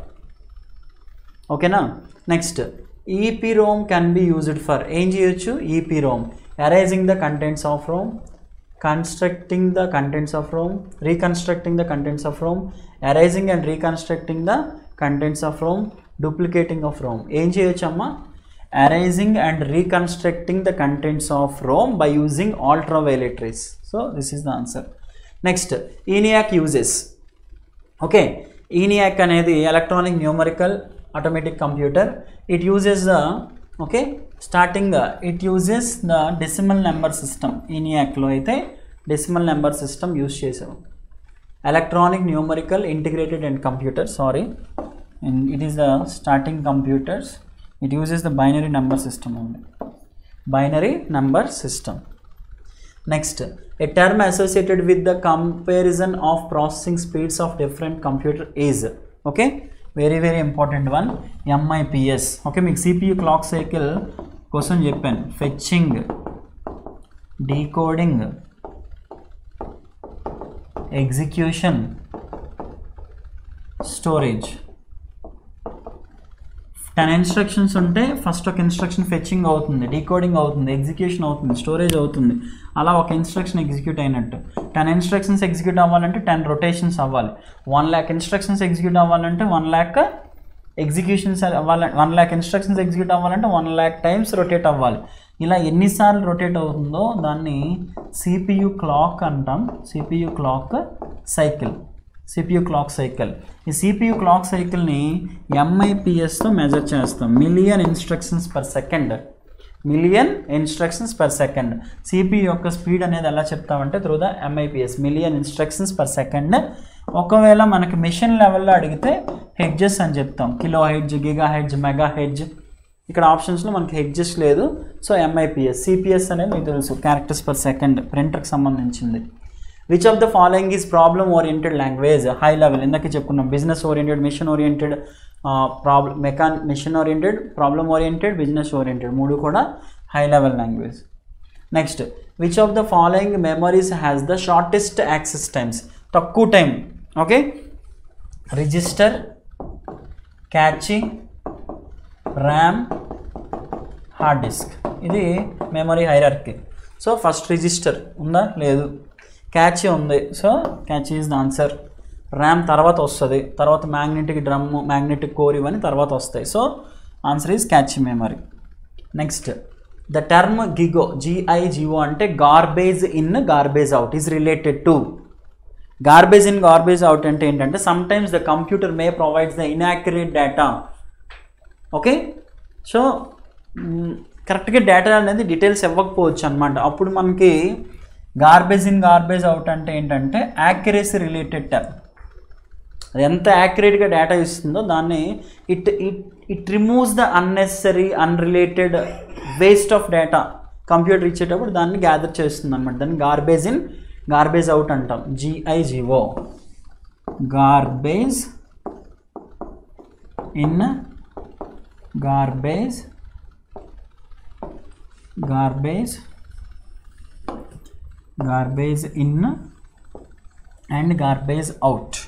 ఓకేనా next EPROM can be used for ఏం చేయొచ్చు EPROM erasing the contents of ROM constructing the contents of ROM reconstructing the contents of ROM erasing and reconstructing the contents of ROM duplicating of ROM ఏం చేయొచ్చమ్మా erasing and reconstructing the contents of ROM by using ultraviolet rays so this is the answer next ENIAC uses okay ENIAC అనేది electronic numerical automatic computer it uses the okay starting it uses the decimal number system ఈనియాక్లో అయితే decimal number system use చేసాం electronic numerical integrated and computer sorry and it is the starting computers it uses the binary number system only binary number system next a term associated with the comparison of processing speeds of different computer is okay very very important one mips okay మీకు cpu clock cycle కోసం చెప్పాను fetching decoding execution storage ten instructions ఉంటే first ఒక instruction fetching అవుతుంది decoding అవుతుంది execution అవుతుంది storage అవుతుంది అలా ఒక ఇన్స్ట్రక్షన్ ఎగ్జిక్యూట్ అయినట్టు టెన్ ఇన్స్ట్రక్షన్స్ ఎగ్జిక్యూట్ అవ్వాలంటే టెన్ రొటేషన్స్ అవ్వాలి వన్ ల్యాక్ ఇన్స్ట్రక్షన్స్ ఎగ్జిక్యూట్ అవ్వాలంటే వన్ ల్యాక్ ఎగ్జిక్యూషన్స్ అవ్వాలి వన్ ల్యాక్ ఇన్స్ట్రక్షన్స్ ఎగ్జిక్యూట్ అవ్వాలంటే వన్ ల్యాక్ టైమ్స్ రొటేట్ అవ్వాలి ఇలా ఎన్నిసార్లు రొటేట్ అవుతుందో దాన్ని సిపియు క్లాక్ అంటాం CPU clock cycle CPU clock cycle ఈ సిపియు క్లాక్ సైకిల్ని ఎంఐపిఎస్తో మెజర్ చేస్తాం million instructions per second million instructions per second CPU యొక్క స్పీడ్ అనేది ఎలా చెప్తామంటే through the MIPS million instructions per second ఒకవేళ మనకి మిషన్ లెవెల్లో అడిగితే హెడ్జెస్ అని చెప్తాం kilohertz gigahertz megahertz ఇక్కడ ఆప్షన్స్లో మనకి హెడ్జెస్ లేదు సో ఎంఐపిఎస్ సిపిఎస్ అనేది మీకు తెలుసు క్యారెక్టర్స్ పర్ సెకండ్ ప్రింటర్కి సంబంధించింది which of the following is problem oriented language high level ఇందాక చెప్పుకున్నాం business oriented machine oriented problem మెకాన్ machine oriented problem oriented business oriented మూడు కూడా high level language next which of the following memories has the shortest access times తక్కువ time okay register cache RAM hard disk ఇది memory hierarchy so first register ఉందా లేదు cache ఉంది so cache is the answer RAM తర్వాత వస్తుంది తర్వాత magnetic drum magnetic core ఇవన్నీ తర్వాత వస్తాయి so answer is cache memory next the term GIGO GIGO అంటే garbage in garbage out is related to garbage in garbage out అంటే ఏంటంటే some times the computer may provides the inaccurate data okay so కరెక్ట్గా data అనేది details ఇవ్వకపోవచ్చు అనమాట అప్పుడు మనకి garbage in garbage out అంటే ఏంటంటే యాక్యురసీ రిలేటెడ్ టర్మ్ అది ఎంత యాక్యురేట్గా డేటా ఇస్తుందో దాన్ని it it it removes the unnecessary unrelated waste of data computer ఇచ్చేటప్పుడు దాన్ని గ్యాదర్ చేస్తుంది అనమాట దాన్ని గార్బేజ్ ఇన్ గార్బేజ్ అవుట్ అంటాం GIGO garbage in garbage garbage garbage in and garbage out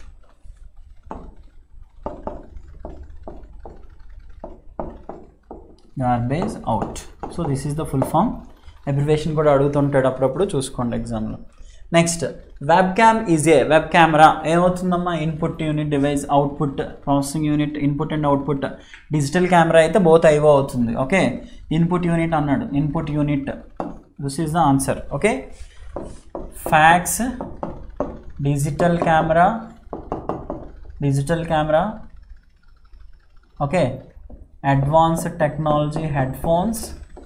garbage out so this is the full form abbreviation కూడా అడుగుతుంటాడు అప్పుడప్పుడు చూసుకోండి ఎగ్జామ్లో next webcam is a web camera ఏమవుతుందమ్మా input unit device output processing unit input and output digital camera అయితే both IO అవుతుంది okay input unit అన్నాడు input unit this is the answer okay fax digital camera digital camera okay advanced technology headphones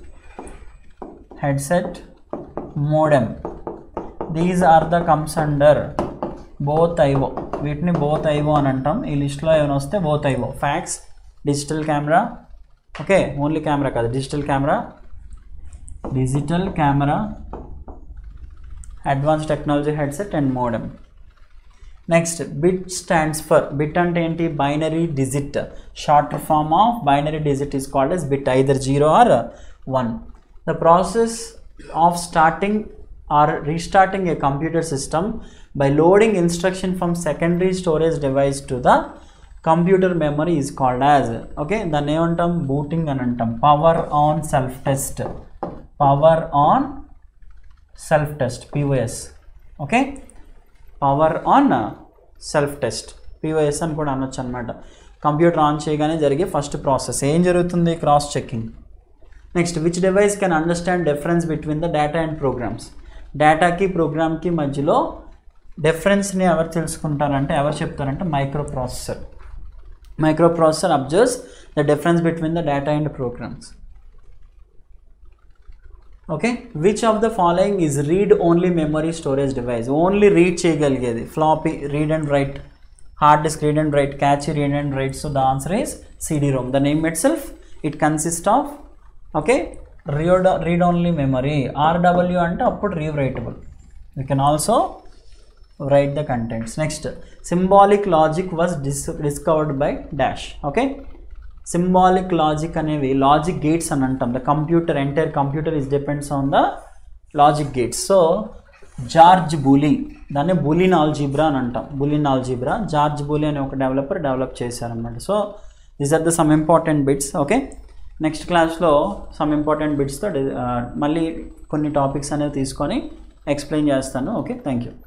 headset modem these are the comes under both ivo వీటిని both IO అని అంటాం ఈ లిస్ట్లో ఏమైనా వస్తే both IO fax digital camera okay only camera కాదు digital camera digital camera advance technology headset and modem next bit stands for bit అంటే ఏంటి binary digit short form of binary digit is called as bit either zero or one the process of starting or restarting a computer system by loading instruction from secondary storage device to the computer memory is called as okay దాన్ని ఏమంటాం booting అని అంటాం power on self test power on self test POS okay power on self test POS అని కూడా అనొచ్చు అనమాట computer on చేయగానే జరిగే ఫస్ట్ ప్రాసెస్ ఏం జరుగుతుంది cross checking next which device can understand difference between the data and programs డేటాకి ప్రోగ్రామ్కి మధ్యలో డిఫరెన్స్ని ఎవరు తెలుసుకుంటారంటే ఎవరు చెప్తారంటే micro processor microprocessor observes the difference between the data and programs okay which of the following is read only memory storage device only read చేయగలిగేది floppy read and write hard disk read and write cache read and write so the answer is CD Rome the name itself it consist of okay read read only memory RW అంటే అప్పుడు rewritable you can also write the contents next symbolic logic was dis discovered by dash okay symbolic logic అనేవి logic gates అని అంటాం the computer entire computer is depends on the logic gates so George Boole దాన్ని Boolean algebra అని అంటాం బులిన్ algebra George Boole అనే ఒక developer develop చేశారనమాట so these are the some important bits okay next క్లాస్లో some important బిట్స్తో మళ్ళీ కొన్ని టాపిక్స్ అనేవి తీసుకొని ఎక్స్ప్లెయిన్ చేస్తాను ఓకే థ్యాంక్ యూ